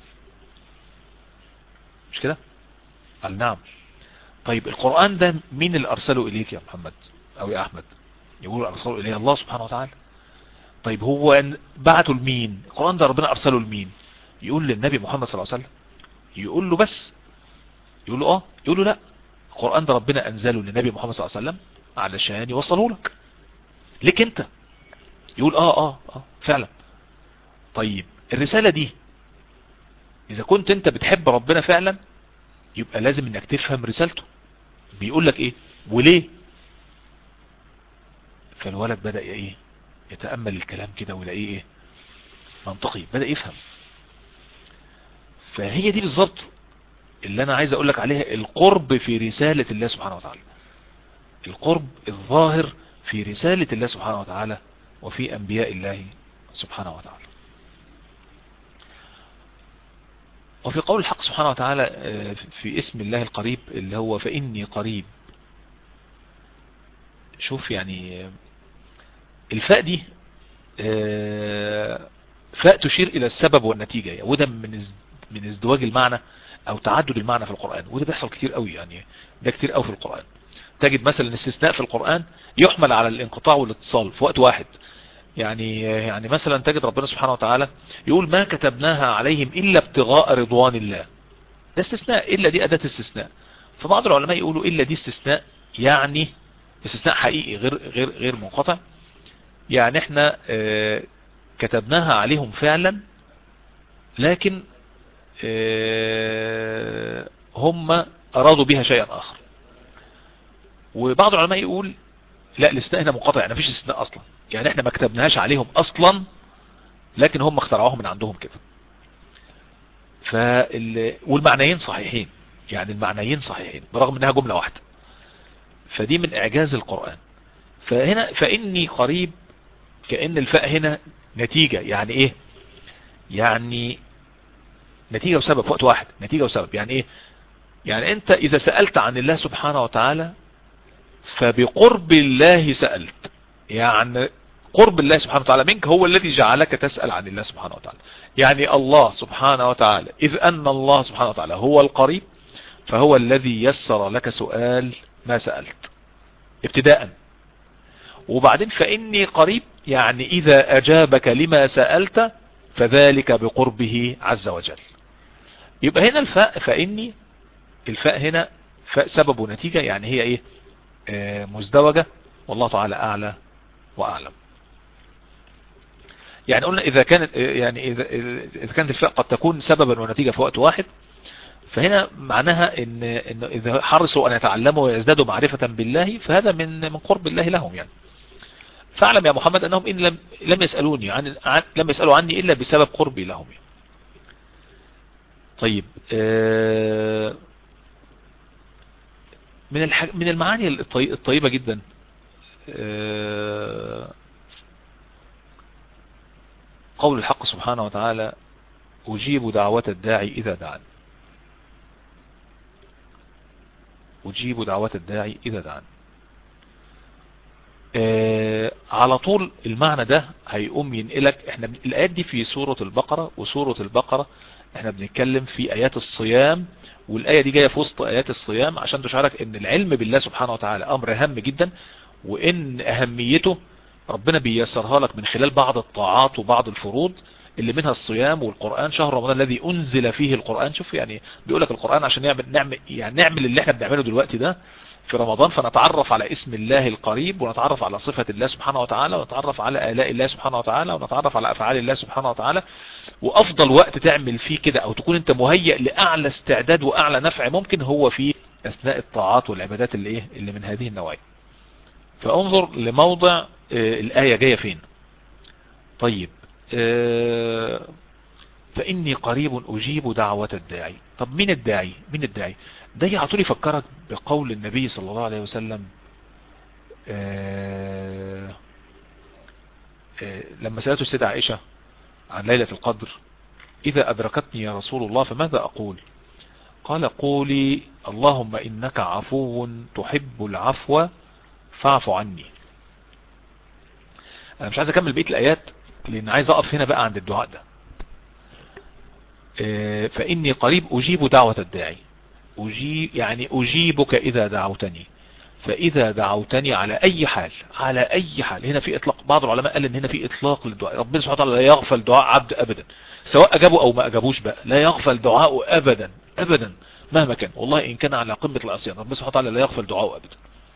مش كده قال نعم طيب القرآن ده مين اللي ارسله اليك يا محمد او يا احمد يقول ارسله اليه الله سبحانه وتعالى طيب هو بعته لمين القرآن ده ربنا ارسله لمين يقول للنبي محمد صلى الله عليه وسلم يقول له بس يقول له اه يقول له لا القرآن ده ربنا انزله للنبي محمد صلى الله عليه وسلم علشان يوصله لك ليك انت يقول اه اه اه فعلا طيب الرسالة دي اذا كنت انت بتحب ربنا فعلا يبقى لازم انك تفهم رسالته بيقول لك ايه وليه فالولد بدأ ايه يتأمل الكلام كده ويلاقيه ايه منطقي بدأ يفهم فهي دي بالظبط اللي انا عايز اقول لك عليها القرب في رسالة الله سبحانه وتعالى القرب الظاهر في رسالة الله سبحانه وتعالى وفي انبياء الله سبحانه وتعالى وفي قول الحق سبحانه وتعالى في اسم الله القريب اللي هو فإني قريب شوف يعني الفاء دي فاء تشير الى السبب والنتيجة وده من من ازدواج المعنى او تعدد المعنى في القرآن وده بيحصل كتير قوي يعني ده كتير قوي في القرآن تجد مثلا استثناء في القرآن يحمل على الانقطاع والاتصال في وقت واحد يعني يعني مثلا تجد ربنا سبحانه وتعالى يقول ما كتبناها عليهم الا ابتغاء رضوان الله ده استثناء الا دي اداة استثناء فبعض العلماء يقولوا الا دي استثناء يعني استثناء حقيقي غير غير غير منقطع يعني احنا اه كتبناها عليهم فعلا لكن اه هم ارادوا بها شيئا اخر وبعض العلماء يقول لا الاستثناء هنا منقطع يعني مفيش استثناء اصلا يعني احنا ما كتبناهاش عليهم اصلا لكن هم اخترعوها من عندهم كده فال... والمعنيين صحيحين يعني المعنيين صحيحين برغم انها جملة واحدة فدي من اعجاز القرآن فهنا فاني قريب كأن الفاء هنا نتيجة يعني ايه يعني نتيجة وسبب في وقت واحد نتيجة وسبب يعني ايه يعني انت اذا سألت عن الله سبحانه وتعالى فبقرب الله سألت يعني قرب الله سبحانه وتعالى منك هو الذي جعلك تسأل عن الله سبحانه وتعالى يعني الله سبحانه وتعالى إذ أن الله سبحانه وتعالى هو القريب فهو الذي يسر لك سؤال ما سألت ابتداء وبعدين فإني قريب يعني إذا أجابك لما سألت فذلك بقربه عز وجل يبقى هنا الفاء فإني الفاء هنا فاء سبب ونتيجة يعني هي إيه آه مزدوجة والله تعالى أعلى وأعلم يعني قلنا إذا كانت يعني إذا, إذا كانت الفاء قد تكون سببا ونتيجة في وقت واحد فهنا معناها ان, إن اذا حرصوا ان يتعلموا ويزدادوا معرفة بالله فهذا من من قرب الله لهم يعني فاعلم يا محمد انهم ان لم لم يسالوني عن, عن لم يسالوا عني الا بسبب قربي لهم يعني. طيب آه من الحاج من المعاني الطيبة جدا آه قول الحق سبحانه وتعالى أجيب دعوة الداعي إذا دعان أجيب دعوة الداعي إذا دعان آه على طول المعنى ده هيقوم ينقلك احنا الآيات دي في سورة البقرة وسورة البقرة احنا بنتكلم في آيات الصيام والآية دي جاية في وسط آيات الصيام عشان تشعرك ان العلم بالله سبحانه وتعالى أمر هام جدا وان أهميته ربنا بيسرها لك من خلال بعض الطاعات وبعض الفروض اللي منها الصيام والقرآن شهر رمضان الذي أنزل فيه القرآن شوف يعني بيقول لك القرآن عشان نعمل, نعمل, يعني نعمل اللي احنا بنعمله دلوقتي ده في رمضان فنتعرف على اسم الله القريب ونتعرف على صفة الله سبحانه وتعالى ونتعرف على آلاء الله سبحانه وتعالى ونتعرف على أفعال الله سبحانه وتعالى وأفضل وقت تعمل فيه كده أو تكون أنت مهيئ لأعلى استعداد وأعلى نفع ممكن هو في أثناء الطاعات والعبادات اللي, إيه اللي من هذه النوعية فانظر لموضع الآية جاية فين طيب فإني قريب أجيب دعوة الداعي طب مين الداعي مين الداعي ده يعطولي يفكرك بقول النبي صلى الله عليه وسلم آآ آآ لما سألته السيدة عائشة عن ليلة القدر إذا أدركتني يا رسول الله فماذا أقول قال قولي اللهم إنك عفو تحب العفو فاعف عني أنا مش عايز أكمل بقية الآيات لأن عايز أقف هنا بقى عند الدعاء ده فإني قريب أجيب دعوة الداعي أجيب يعني أجيبك إذا دعوتني فإذا دعوتني على أي حال على أي حال هنا في إطلاق بعض العلماء قال إن هنا في إطلاق للدعاء ربنا سبحانه وتعالى لا يغفل دعاء عبد أبدا سواء أجابوا أو ما أجابوش بقى لا يغفل دعاءه أبدا أبدا مهما كان والله إن كان على قمة العصيان ربنا سبحانه وتعالى لا يغفل دعاءه أبدا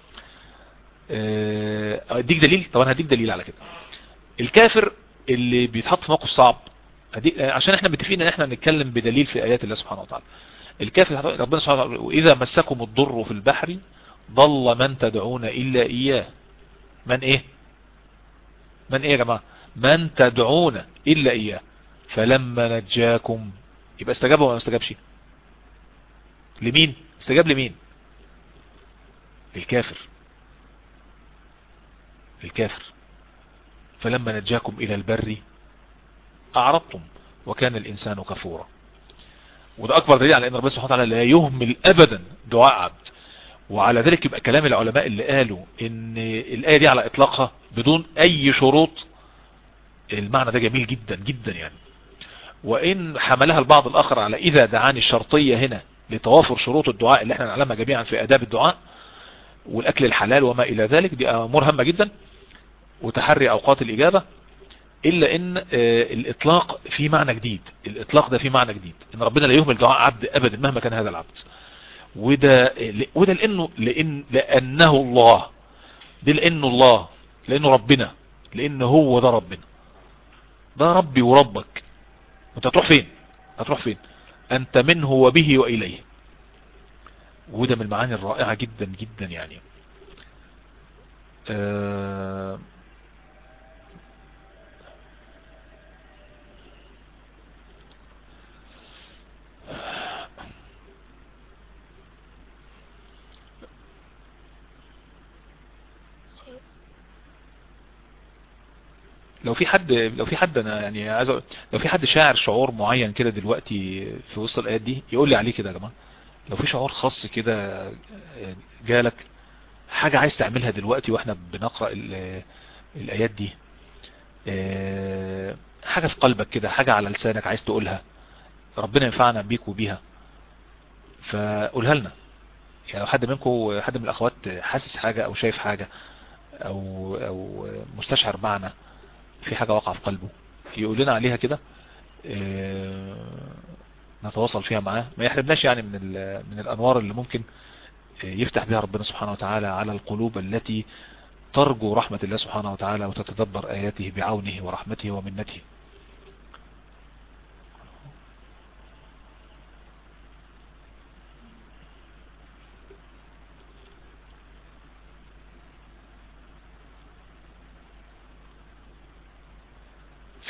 أديك دليل طبعا هديك دليل على كده الكافر اللي بيتحط في موقف صعب عشان احنا متفقين ان احنا نتكلم بدليل في ايات الله سبحانه وتعالى الكافر ربنا سبحانه وتعالى واذا مسكم الضر في البحر ضل من تدعون الا اياه من ايه من ايه يا جماعه من تدعون الا اياه فلما نجاكم يبقى استجاب ولا ما استجابش لمين استجاب لمين للكافر للكافر فلما نجاكم الى البر اعرضتم وكان الانسان كفورا وده اكبر دليل على ان ربنا سبحانه وتعالى لا يهمل ابدا دعاء عبد وعلى ذلك يبقى كلام العلماء اللي قالوا ان الايه دي على اطلاقها بدون اي شروط المعنى ده جميل جدا جدا يعني وان حملها البعض الاخر على اذا دعاني الشرطية هنا لتوافر شروط الدعاء اللي احنا نعلمها جميعا في اداب الدعاء والاكل الحلال وما الى ذلك دي امور هامة جدا وتحري اوقات الاجابة الا ان الاطلاق في معنى جديد الاطلاق ده في معنى جديد ان ربنا لا يهمل دعاء عبد ابدا مهما كان هذا العبد وده وده لانه لان لانه الله دي لانه الله لانه ربنا لانه هو ده ربنا ده ربي وربك انت هتروح فين هتروح فين انت منه وبه واليه وده من المعاني الرائعة جدا جدا يعني آه لو في حد لو في حد انا يعني عايز لو في حد شاعر شعور معين كده دلوقتي في وسط الايات دي يقول لي عليه كده يا جماعه لو في شعور خاص كده جالك حاجه عايز تعملها دلوقتي واحنا بنقرا الايات دي حاجه في قلبك كده حاجه على لسانك عايز تقولها ربنا ينفعنا بيك وبيها فقولها لنا يعني لو حد منكم حد من الاخوات حاسس حاجه او شايف حاجه او او مستشعر معنى في حاجة وقع في قلبه يقول لنا عليها كده اه نتواصل فيها معاه ما يحرمناش يعني من من الانوار اللي ممكن يفتح بها ربنا سبحانه وتعالى على القلوب التي ترجو رحمة الله سبحانه وتعالى وتتدبر آياته بعونه ورحمته ومنته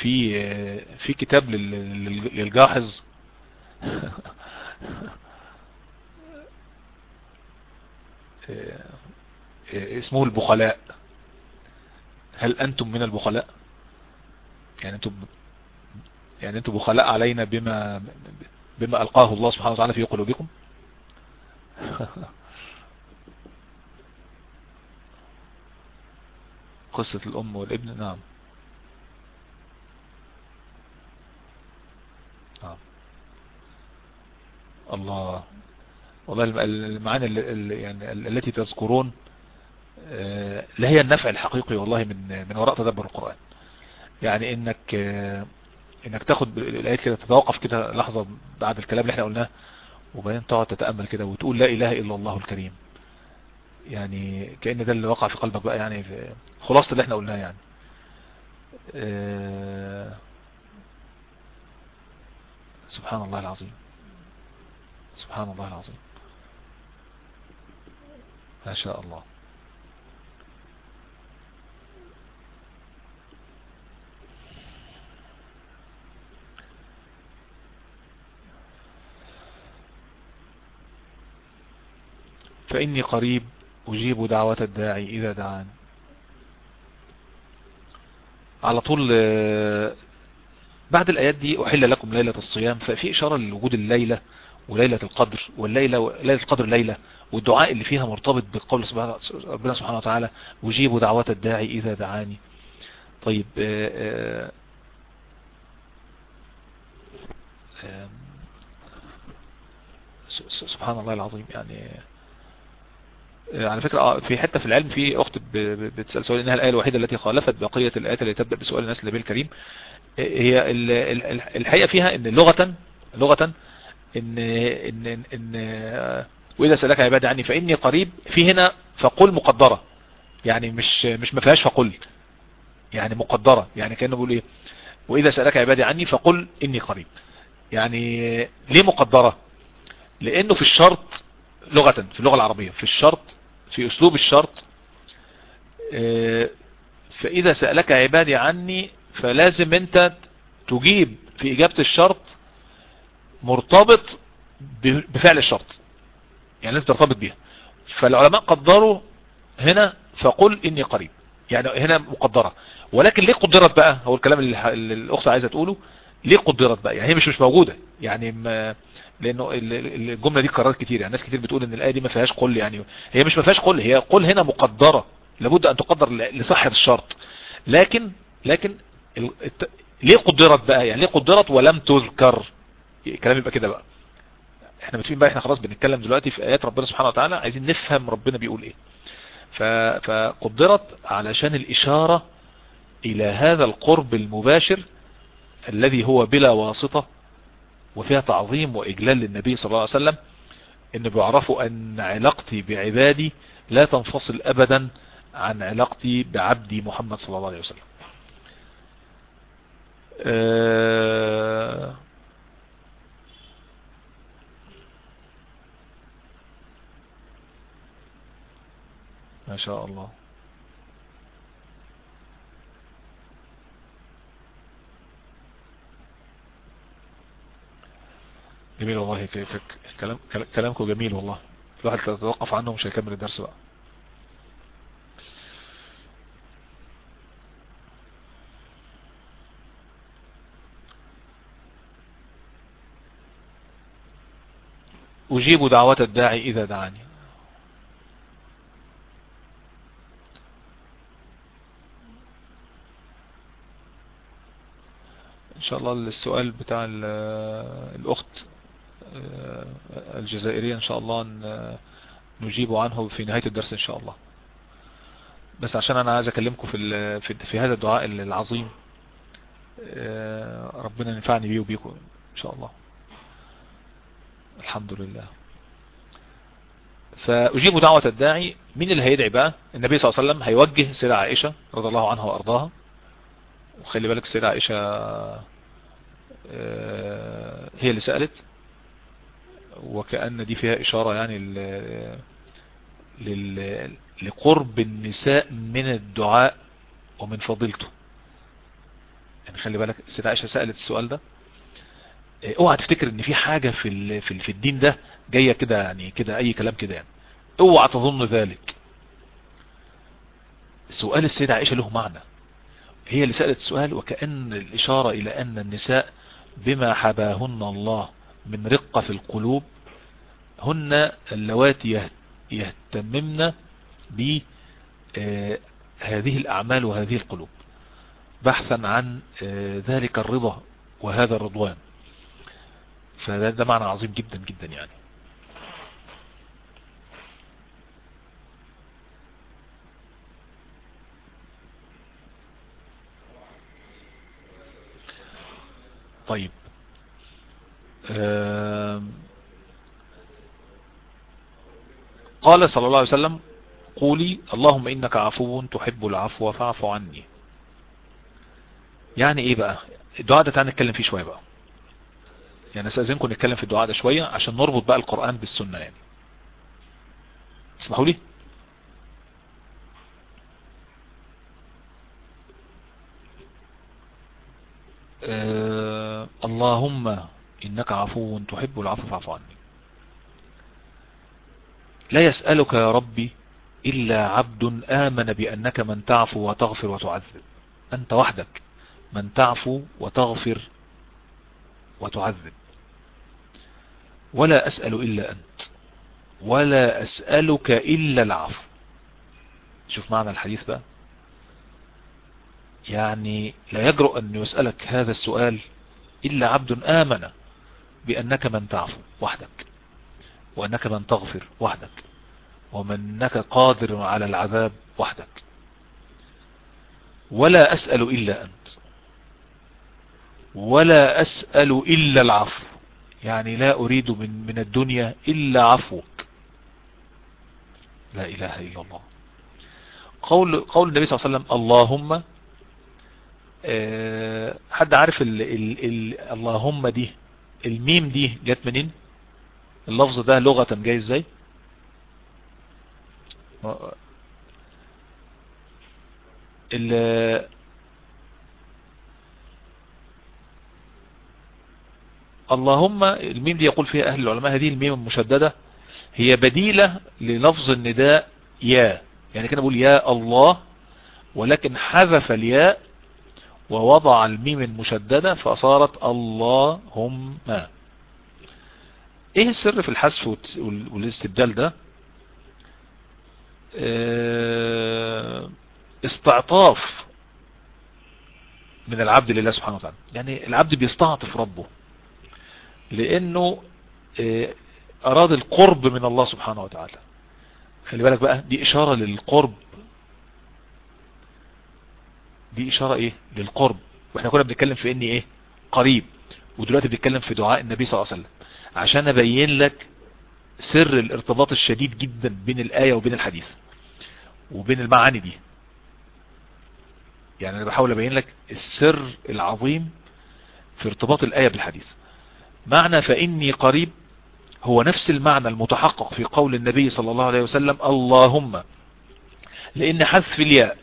في في كتاب للجاحظ اسمه البخلاء هل انتم من البخلاء يعني انتم يعني انتم بخلاء علينا بما بما القاه الله سبحانه وتعالى في قلوبكم قصة الام والابن نعم نعم الله والله المعاني يعني التي تذكرون آه، لا هي النفع الحقيقي والله من من وراء تدبر القرآن يعني انك آه، انك تاخد الايات كده تتوقف كده لحظة بعد الكلام اللي احنا قلناه وبعدين تقعد تتأمل كده وتقول لا اله الا الله الكريم يعني كأن ده اللي وقع في قلبك بقى يعني في خلاصة اللي احنا قلناه يعني آه، سبحان الله العظيم سبحان الله العظيم ما شاء الله فإني قريب أجيب دعوة الداعي إذا دعان على طول آه، بعد الآيات دي أحل لكم ليلة الصيام ففي إشارة لوجود الليلة وليلة القدر والليلة ليلة القدر ليلة والدعاء اللي فيها مرتبط بقول ربنا سبحانه وتعالى أجيب دعوة الداعي إذا دعاني طيب آآ آه، آآ آه، سبحان الله العظيم يعني آه، على فكرة في حتة في العلم في أخت بتسأل سؤال إنها الآية الوحيدة التي خالفت بقية الآيات التي تبدأ بسؤال الناس النبي الكريم هي الحقيقة فيها إن لغة لغة إن إن إن وإذا سألك عبادي عني فإني قريب في هنا فقل مقدرة يعني مش مش ما فيهاش فقل يعني مقدرة يعني كأنه بيقول إيه وإذا سألك عبادي عني فقل إني قريب يعني ليه مقدرة لأنه في الشرط لغة في اللغة العربية في الشرط في أسلوب الشرط آه، فإذا سألك عبادي عني فلازم أنت تجيب في إجابة الشرط مرتبط بفعل الشرط يعني لازم ترتبط بيها فالعلماء قدروا هنا فقل إني قريب يعني هنا مقدرة ولكن ليه قدرت بقى هو الكلام اللي الأخت عايزة تقوله ليه قدرت بقى يعني هي مش مش موجودة يعني ما لانه الجملة دي قرارات كتير يعني ناس كتير بتقول ان الآية دي ما فيهاش قل يعني هي مش ما فيهاش قل هي قل هنا مقدرة لابد ان تقدر لصحة الشرط لكن لكن ليه قدرت بقى يعني ليه قدرت ولم تذكر الكلام يبقى كده بقى احنا متفقين بقى احنا خلاص بنتكلم دلوقتي في ايات ربنا سبحانه وتعالى عايزين نفهم ربنا بيقول ايه فقدرت علشان الاشارة الى هذا القرب المباشر الذي هو بلا واسطة وفيها تعظيم واجلال للنبي صلى الله عليه وسلم ان بيعرفوا ان علاقتي بعبادي لا تنفصل ابدا عن علاقتي بعبدي محمد صلى الله عليه وسلم أه ما شاء الله جميل والله كيف كلام كلامكم جميل والله الواحد تتوقف عنه مش هيكمل الدرس بقى أجيب دعوة الداعي إذا دعاني إن شاء الله السؤال بتاع الأخت آه، الجزائرية ان شاء الله نجيب عنه في نهاية الدرس ان شاء الله بس عشان انا عايز اكلمكم في في هذا الدعاء العظيم آه، ربنا ينفعني بيه وبيكم ان شاء الله الحمد لله فأجيب دعوة الداعي مين اللي هيدعي بقى النبي صلى الله عليه وسلم هيوجه سيدة عائشة رضي الله عنها وأرضاها وخلي بالك سيدة عائشة آه، هي اللي سألت وكأن دي فيها إشارة يعني لل... لقرب النساء من الدعاء ومن فضيلته يعني خلي بالك السيدة عائشة سألت السؤال ده إيه، اوعى تفتكر ان في حاجة في في في الدين ده جاية كده يعني كده اي كلام كده يعني اوعى تظن ذلك سؤال السيدة عائشة له معنى هي اللي سألت السؤال وكأن الإشارة إلى أن النساء بما حباهن الله من رقة في القلوب هن اللواتي يهتممن بهذه الأعمال وهذه القلوب بحثا عن آه، ذلك الرضا وهذا الرضوان فده معنى عظيم جدا جدا يعني طيب قال صلى الله عليه وسلم قولي اللهم إنك عفو تحب العفو فاعف عني يعني ايه بقى الدعاء ده تعالى نتكلم فيه شوية بقى يعني استاذنكم نتكلم في الدعاء ده شوية عشان نربط بقى القرآن بالسنة يعني اسمحوا لي آه اللهم إنك عفو تحب العفو فاعف عني لا يسألك يا ربي إلا عبد آمن بأنك من تعفو وتغفر وتعذب أنت وحدك من تعفو وتغفر وتعذب ولا أسأل إلا أنت ولا أسألك إلا العفو شوف معنى الحديث بقى يعني لا يجرؤ أن يسألك هذا السؤال إلا عبد آمن بأنك من تعفو وحدك وأنك من تغفر وحدك ومنك قادر على العذاب وحدك ولا أسأل إلا أنت ولا أسأل إلا العفو يعني لا أريد من, من الدنيا إلا عفوك لا إله إلا الله قول, قول النبي صلى الله عليه وسلم اللهم أه حد عارف ال ال ال اللهم دي الميم دي جت منين اللفظ ده لغة جاي ازاي اللهم الميم دي يقول فيها أهل العلماء هذه الميم المشددة هي بديلة للفظ النداء يا يعني كده بقول يا الله ولكن حذف الياء ووضع الميم المشددة فصارت اللهم ايه السر في الحذف والاستبدال ده اه استعطاف من العبد لله سبحانه وتعالى يعني العبد بيستعطف ربه لانه اه اراد القرب من الله سبحانه وتعالى خلي بالك بقى دي اشارة للقرب دي اشارة ايه للقرب واحنا كنا بنتكلم في اني ايه قريب ودلوقتي بنتكلم في دعاء النبي صلى الله عليه وسلم عشان ابين لك سر الارتباط الشديد جدا بين الآية وبين الحديث وبين المعاني دي يعني انا بحاول ابين لك السر العظيم في ارتباط الآية بالحديث معنى فإني قريب هو نفس المعنى المتحقق في قول النبي صلى الله عليه وسلم اللهم لأن حذف الياء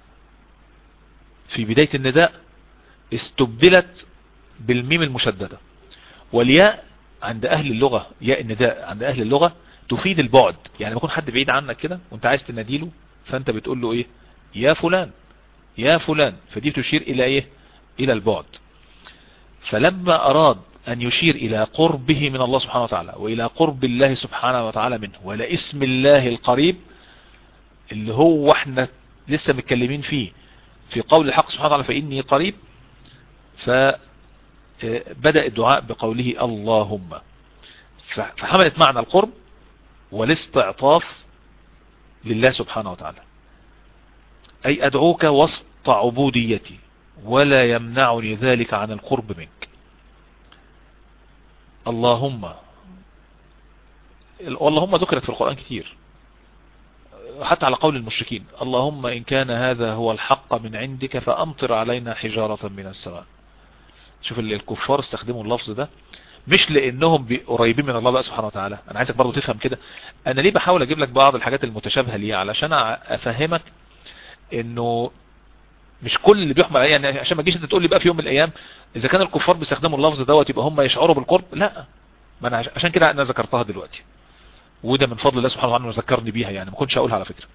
في بداية النداء استبدلت بالميم المشددة والياء عند أهل اللغة ياء النداء عند أهل اللغة تفيد البعد يعني لما يكون حد بعيد عنك كده وانت عايز تناديله فانت بتقول له ايه يا فلان يا فلان فدي تشير الى ايه الى البعد فلما اراد ان يشير الى قربه من الله سبحانه وتعالى والى قرب الله سبحانه وتعالى منه ولا اسم الله القريب اللي هو احنا لسه متكلمين فيه في قول الحق سبحانه وتعالى فإني قريب فبدأ الدعاء بقوله اللهم فحملت معنى القرب والاستعطاف لله سبحانه وتعالى أي أدعوك وسط عبوديتي ولا يمنعني ذلك عن القرب منك اللهم اللهم ذكرت في القرآن كثير حتى على قول المشركين اللهم إن كان هذا هو الحق من عندك فأمطر علينا حجارة من السماء شوف الكفار استخدموا اللفظ ده مش لانهم قريبين من الله بقى سبحانه وتعالى انا عايزك برضو تفهم كده انا ليه بحاول اجيب لك بعض الحاجات المتشابهة ليه علشان افهمك انه مش كل اللي بيحمل عليه يعني عشان ما تجيش انت تقول لي بقى في يوم من الايام اذا كان الكفار بيستخدموا اللفظ دوت يبقى هم يشعروا بالقرب لا ما انا عشان كده انا ذكرتها دلوقتي وده من فضل الله سبحانه وتعالى ذكرني بيها يعني ما كنتش هقولها على فكرة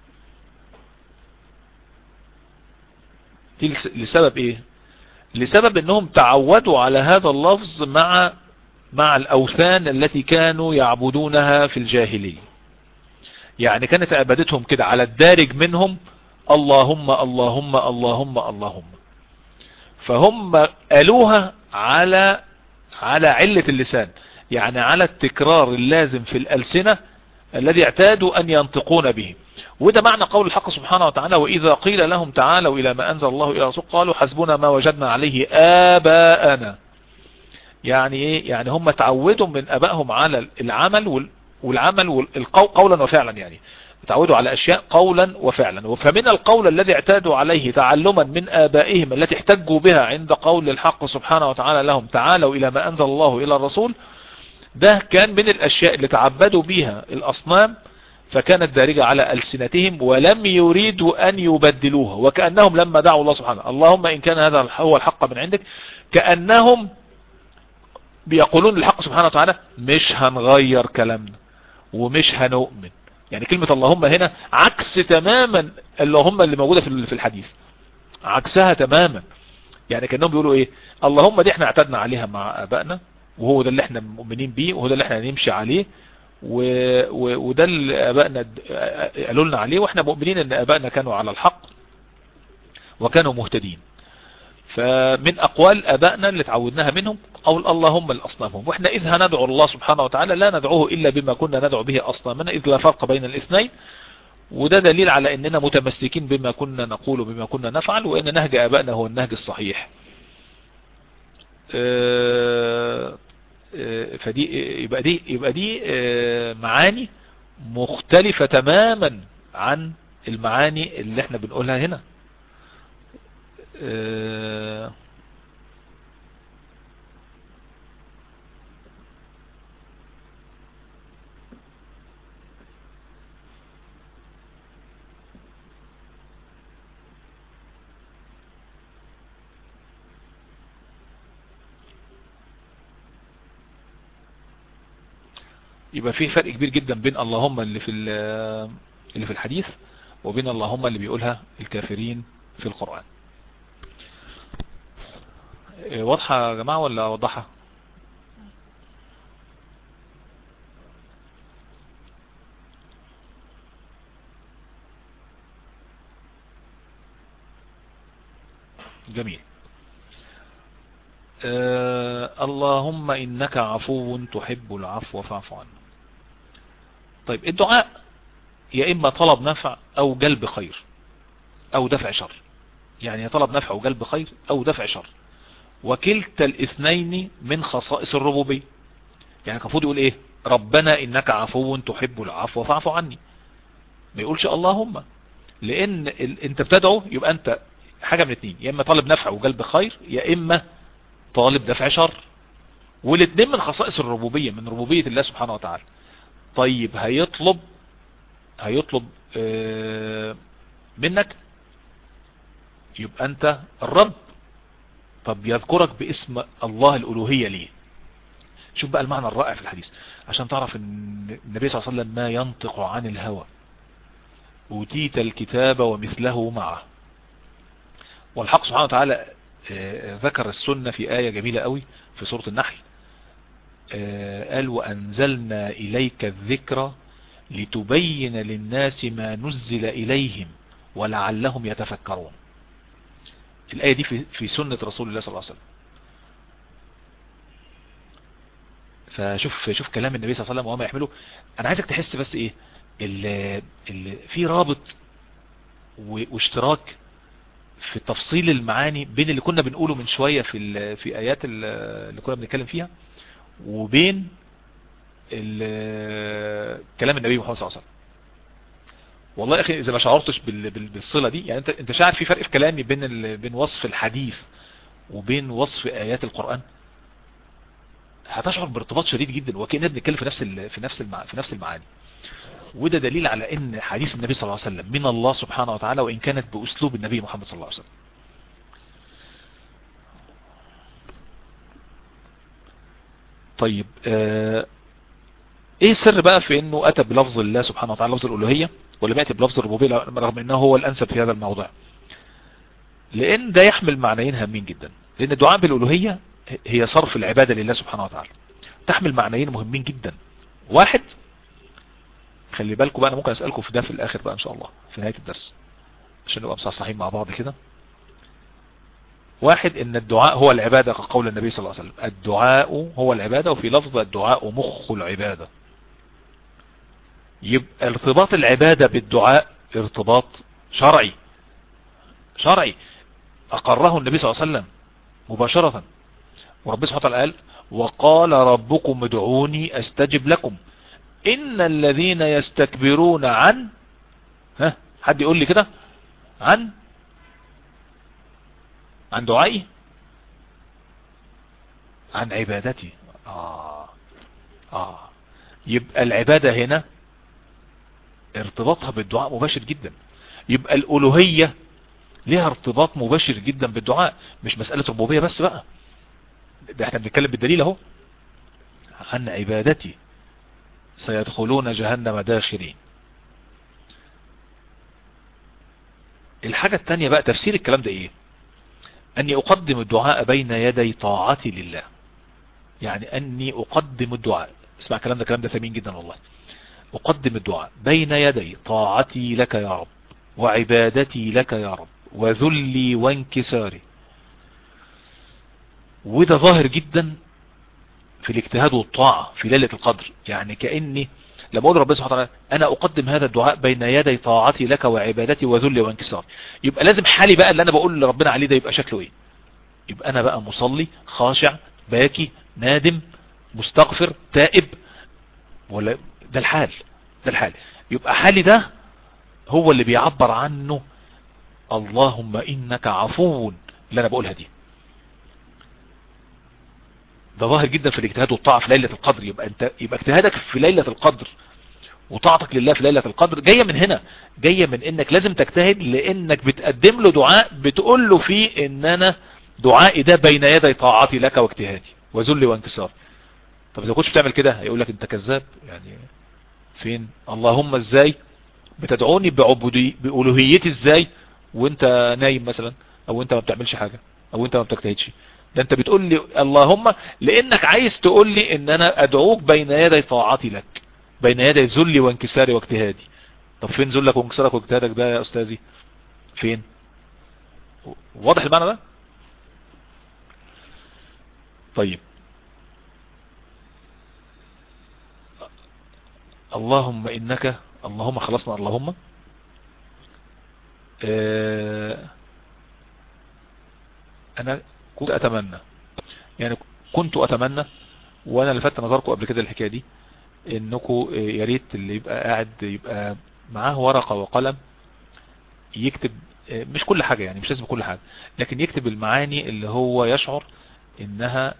دي لسبب ايه لسبب انهم تعودوا على هذا اللفظ مع مع الاوثان التي كانوا يعبدونها في الجاهلية يعني كانت عبادتهم كده على الدارج منهم اللهم اللهم اللهم اللهم فهم قالوها على على علة اللسان يعني على التكرار اللازم في الألسنة الذي اعتادوا أن ينطقون به وده معنى قول الحق سبحانه وتعالى وإذا قيل لهم تعالوا إلى ما أنزل الله إلى رسول قالوا حسبنا ما وجدنا عليه آباءنا يعني إيه يعني هم تعودوا من أبائهم على العمل والعمل والقول قولا وفعلا يعني تعودوا على أشياء قولا وفعلا فمن القول الذي اعتادوا عليه تعلما من آبائهم التي احتجوا بها عند قول الحق سبحانه وتعالى لهم تعالوا إلى ما أنزل الله إلى الرسول ده كان من الأشياء اللي تعبدوا بها الأصنام فكانت دارجة على ألسنتهم ولم يريدوا أن يبدلوها وكأنهم لما دعوا الله سبحانه اللهم إن كان هذا هو الحق من عندك كأنهم بيقولون للحق سبحانه وتعالى مش هنغير كلامنا ومش هنؤمن يعني كلمة اللهم هنا عكس تماما اللهم اللي موجودة في الحديث عكسها تماما يعني كأنهم بيقولوا ايه اللهم دي احنا اعتدنا عليها مع ابائنا وهو ده اللي احنا مؤمنين بيه وهو ده اللي احنا هنمشي عليه و... و... وده اللي ابائنا قالوا لنا عليه واحنا مؤمنين ان ابائنا كانوا على الحق وكانوا مهتدين فمن اقوال ابائنا اللي تعودناها منهم قول اللهم الاصنامهم واحنا اذ هندعو الله سبحانه وتعالى لا ندعوه الا بما كنا ندعو به اصنامنا اذ لا فرق بين الاثنين وده دليل على اننا متمسكين بما كنا نقول وبما كنا نفعل وان نهج ابائنا هو النهج الصحيح فدي يبقى دي يبقى دي معاني مختلفة تماما عن المعاني اللي احنا بنقولها هنا يبقى في فرق كبير جدا بين اللهم اللي في اللي في الحديث وبين اللهم اللي بيقولها الكافرين في القرآن واضحة يا جماعة ولا اوضحها جميل آه اللهم إنك عفو تحب العفو فاعف عنا طيب الدعاء يا إما طلب نفع أو جلب خير أو دفع شر يعني طلب نفع وجلب خير أو دفع شر وكلتا الاثنين من خصائص الربوبية يعني المفروض يقول ايه ربنا انك عفو تحب العفو فاعف عني ما يقولش اللهم لان ال... انت بتدعو يبقى انت حاجة من اتنين يا اما طالب نفع وجلب خير يا اما طالب دفع شر والاثنين من خصائص الربوبية من ربوبية الله سبحانه وتعالى طيب هيطلب هيطلب اه منك يبقى انت الرب طب يذكرك باسم الله الالوهية ليه شوف بقى المعنى الرائع في الحديث عشان تعرف ان النبي صلى الله عليه وسلم ما ينطق عن الهوى اوتيت الكتاب ومثله معه والحق سبحانه وتعالى ذكر السنة في آية جميلة قوي في سورة النحل قال وأنزلنا إليك الذكر لتبين للناس ما نزل إليهم ولعلهم يتفكرون الآية دي في, في سنة رسول الله صلى الله عليه وسلم فشوف شوف كلام النبي صلى الله عليه وسلم وما يحمله انا عايزك تحس بس ايه اللي اللي في رابط واشتراك في تفصيل المعاني بين اللي كنا بنقوله من شوية في في ايات اللي كنا بنتكلم فيها وبين كلام النبي محمد صلى الله عليه وسلم والله يا اخي اذا ما شعرتش بالصلة دي يعني انت انت شاعر في فرق في كلامي بين بين وصف الحديث وبين وصف ايات القرآن هتشعر بارتباط شديد جدا وكأننا بنتكلم في نفس في نفس في نفس المعاني وده دليل على ان حديث النبي صلى الله عليه وسلم من الله سبحانه وتعالى وان كانت باسلوب النبي محمد صلى الله عليه وسلم طيب آه ايه السر بقى في انه اتى بلفظ الله سبحانه وتعالى لفظ الالوهية ولم يأتي بلفظ الربوبية رغم انه هو الانسب في هذا الموضوع لان ده يحمل معنيين هامين جدا لان الدعاء بالالوهية هي صرف العبادة لله سبحانه وتعالى تحمل معنيين مهمين جدا واحد خلي بالكم بقى انا ممكن اسألكم في ده في الاخر بقى ان شاء الله في نهاية الدرس عشان نبقى مصحصحين مع بعض كده واحد ان الدعاء هو العبادة كقول النبي صلى الله عليه وسلم الدعاء هو العبادة وفي لفظ الدعاء مخ العبادة يبقى ارتباط العبادة بالدعاء ارتباط شرعي شرعي اقره النبي صلى الله عليه وسلم مباشرة ورب سبحانه وتعالى قال وقال ربكم ادعوني استجب لكم ان الذين يستكبرون عن ها حد يقول لي كده عن عن دعائي عن عبادتي آه آه يبقى العبادة هنا ارتباطها بالدعاء مباشر جدا يبقى الألوهية ليها ارتباط مباشر جدا بالدعاء مش مسألة ربوبية بس بقى ده احنا بنتكلم بالدليل اهو عن عبادتي سيدخلون جهنم داخرين الحاجة التانية بقى تفسير الكلام ده ايه اني اقدم الدعاء بين يدي طاعتي لله يعني اني اقدم الدعاء اسمع الكلام ده كلام ده ثمين جدا والله اقدم الدعاء بين يدي طاعتي لك يا رب وعبادتي لك يا رب وذلي وانكساري وده ظاهر جدا في الاجتهاد والطاعة في ليلة القدر يعني كأني لما اقول ربنا سبحانه وتعالى انا اقدم هذا الدعاء بين يدي طاعتي لك وعبادتي وذلي وانكسار يبقى لازم حالي بقى اللي انا بقول لربنا عليه ده يبقى شكله ايه يبقى انا بقى مصلي خاشع باكي نادم مستغفر تائب ولا ده الحال ده الحال يبقى حالي ده هو اللي بيعبر عنه اللهم انك عفو اللي انا بقولها دي ده ظاهر جدا في الاجتهاد والطاعة في ليلة القدر يبقى انت يبقى اجتهادك في ليلة القدر وطاعتك لله في ليلة القدر جاية من هنا جاية من انك لازم تجتهد لانك بتقدم له دعاء بتقول له فيه ان انا دعائي ده بين يدي طاعتي لك واجتهادي وذلي وانكسار طب اذا كنتش بتعمل كده هيقول لك انت كذاب يعني فين اللهم ازاي بتدعوني بعبودي بألوهيتي ازاي وانت نايم مثلا او انت ما بتعملش حاجة او انت ما بتجتهدش ده انت بتقول لي اللهم لانك عايز تقول لي ان انا ادعوك بين يدي طاعتي لك بين يدي ذلي وانكساري واجتهادي طب فين ذلك وانكسارك واجتهادك ده يا استاذي فين واضح المعنى ده طيب اللهم انك اللهم خلصنا اللهم اه انا كنت اتمنى يعني كنت اتمنى وانا لفت نظركم قبل كده الحكايه دي انكم يا ريت اللي يبقى قاعد يبقى معاه ورقه وقلم يكتب مش كل حاجه يعني مش لازم كل حاجه لكن يكتب المعاني اللي هو يشعر انها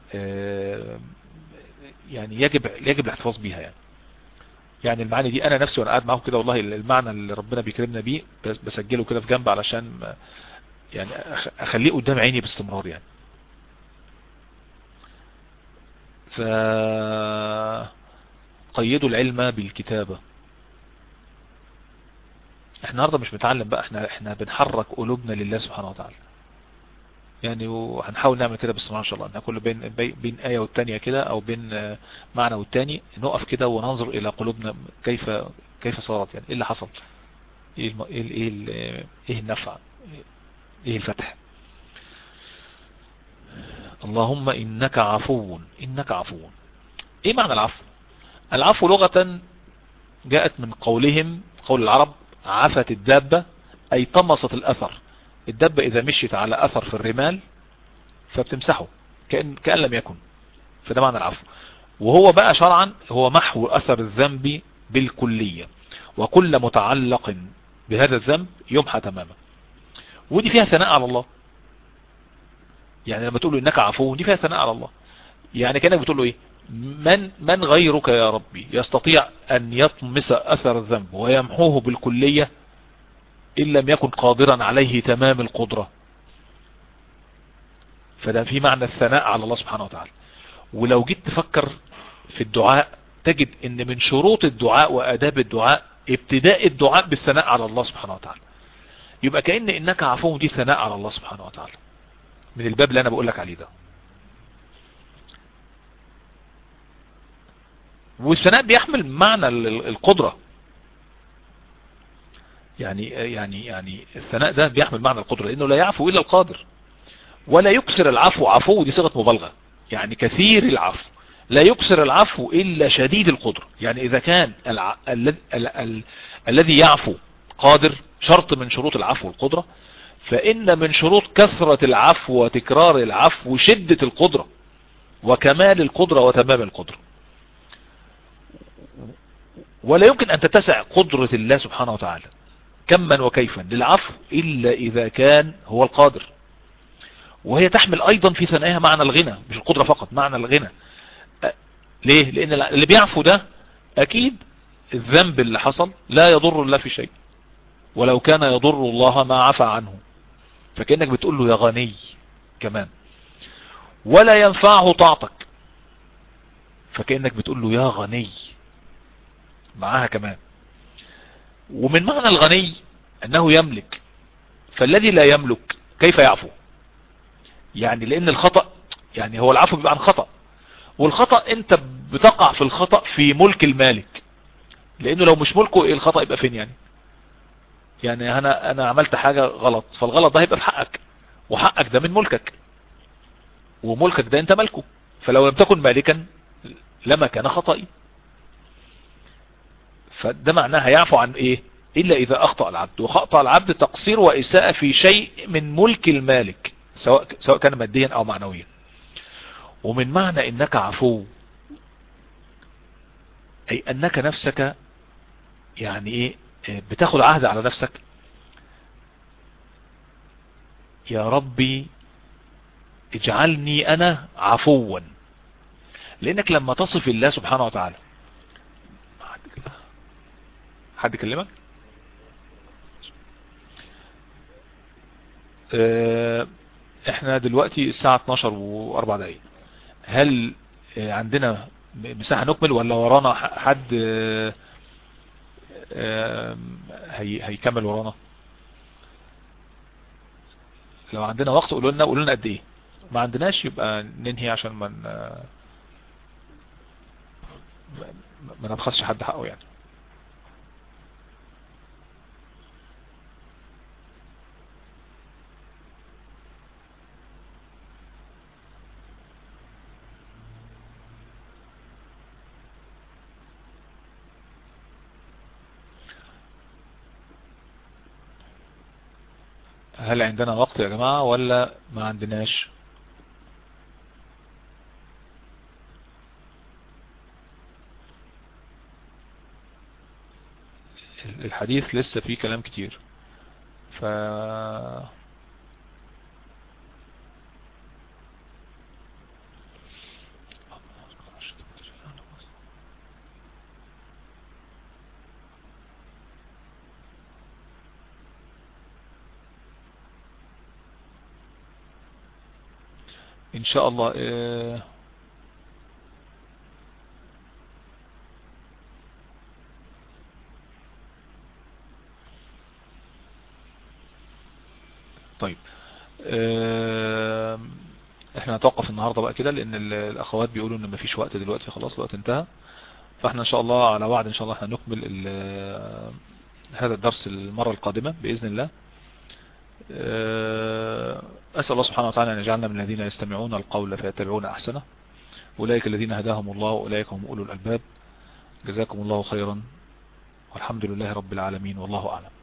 يعني يجب يجب الاحتفاظ بيها يعني يعني المعاني دي انا نفسي وانا قاعد معاكم كده والله المعنى اللي ربنا بيكرمنا بيه بسجله كده في جنب علشان يعني اخليه قدام عيني باستمرار يعني ف قيدوا العلم بالكتابة احنا النهارده مش بنتعلم بقى احنا احنا بنحرك قلوبنا لله سبحانه وتعالى يعني وهنحاول نعمل كده باستمرار ان شاء الله نقول بين بين آية والتانية كده او بين معنى والتاني نقف كده وننظر الى قلوبنا كيف كيف صارت يعني ايه اللي حصل ايه الم... ايه ايه, إيه النفع ايه الفتح اللهم انك عفو انك عفو ايه معنى العفو العفو لغة جاءت من قولهم قول العرب عفت الدابة اي طمست الاثر الدابة اذا مشيت على اثر في الرمال فبتمسحه كأن, كأن لم يكن فده معنى العفو وهو بقى شرعا هو محو اثر الذنب بالكلية وكل متعلق بهذا الذنب يمحى تماما ودي فيها ثناء على الله يعني لما تقول له انك عفو دي فيها ثناء على الله يعني كانك بتقول له ايه من من غيرك يا ربي يستطيع ان يطمس اثر الذنب ويمحوه بالكلية ان لم يكن قادرا عليه تمام القدرة فده في معنى الثناء على الله سبحانه وتعالى ولو جيت تفكر في الدعاء تجد ان من شروط الدعاء واداب الدعاء ابتداء الدعاء بالثناء على الله سبحانه وتعالى يبقى كأن انك عفو دي ثناء على الله سبحانه وتعالى من الباب اللي انا بقول لك عليه ده والثناء بيحمل معنى القدرة يعني يعني يعني الثناء ده بيحمل معنى القدرة لانه لا يعفو الا القادر ولا يكسر العفو عفو دي صيغة مبالغة يعني كثير العفو لا يكسر العفو الا شديد القدرة يعني اذا كان الع... ال... ال... ال... الذي يعفو قادر شرط من شروط العفو والقدرة فان من شروط كثرة العفو وتكرار العفو شدة القدرة وكمال القدرة وتمام القدرة ولا يمكن ان تتسع قدرة الله سبحانه وتعالى كما وكيفا للعفو الا اذا كان هو القادر وهي تحمل ايضا في ثنائها معنى الغنى مش القدرة فقط معنى الغنى ليه لان اللي بيعفو ده اكيد الذنب اللي حصل لا يضر الله في شيء ولو كان يضر الله ما عفى عنه فكأنك بتقول له يا غني كمان ولا ينفعه طاعتك فكأنك بتقول له يا غني معاها كمان ومن معنى الغني انه يملك فالذي لا يملك كيف يعفو يعني لان الخطأ يعني هو العفو بيبقى عن خطأ والخطأ انت بتقع في الخطأ في ملك المالك لانه لو مش ملكه ايه الخطأ يبقى فين يعني يعني انا انا عملت حاجة غلط فالغلط ده هيبقى في حقك وحقك ده من ملكك وملكك ده انت ملكه فلو لم تكن مالكا لما كان خطأي فده معناها يعفو عن ايه الا اذا اخطأ العبد وخطأ العبد تقصير واساءة في شيء من ملك المالك سواء سواء كان ماديا او معنويا ومن معنى انك عفو اي انك نفسك يعني ايه بتاخد عهد على نفسك يا ربي اجعلني انا عفوا لانك لما تصف الله سبحانه وتعالى حد يكلمك اه احنا دلوقتي الساعة 12 و4 دقايق هل اه عندنا مساحة نكمل ولا ورانا حد اه هي هيكمل ورانا لو عندنا وقت قولوا لنا قولوا لنا قد ايه ما عندناش يبقى ننهي عشان ما ما نبخسش حد حقه يعني هل عندنا وقت يا جماعة ولا ما عندناش الحديث لسه فيه كلام كتير ف ان شاء الله اه طيب اه احنا هنتوقف النهاردة بقى كده لان الاخوات بيقولوا ان مفيش وقت دلوقتي خلاص الوقت انتهى فاحنا ان شاء الله على وعد ان شاء الله احنا نكمل هذا الدرس المرة القادمة بإذن الله أسأل الله سبحانه وتعالى أن يجعلنا من الذين يستمعون القول فيتبعون أحسنه أولئك الذين هداهم الله وأولئك هم أولو الألباب جزاكم الله خيرا والحمد لله رب العالمين والله أعلم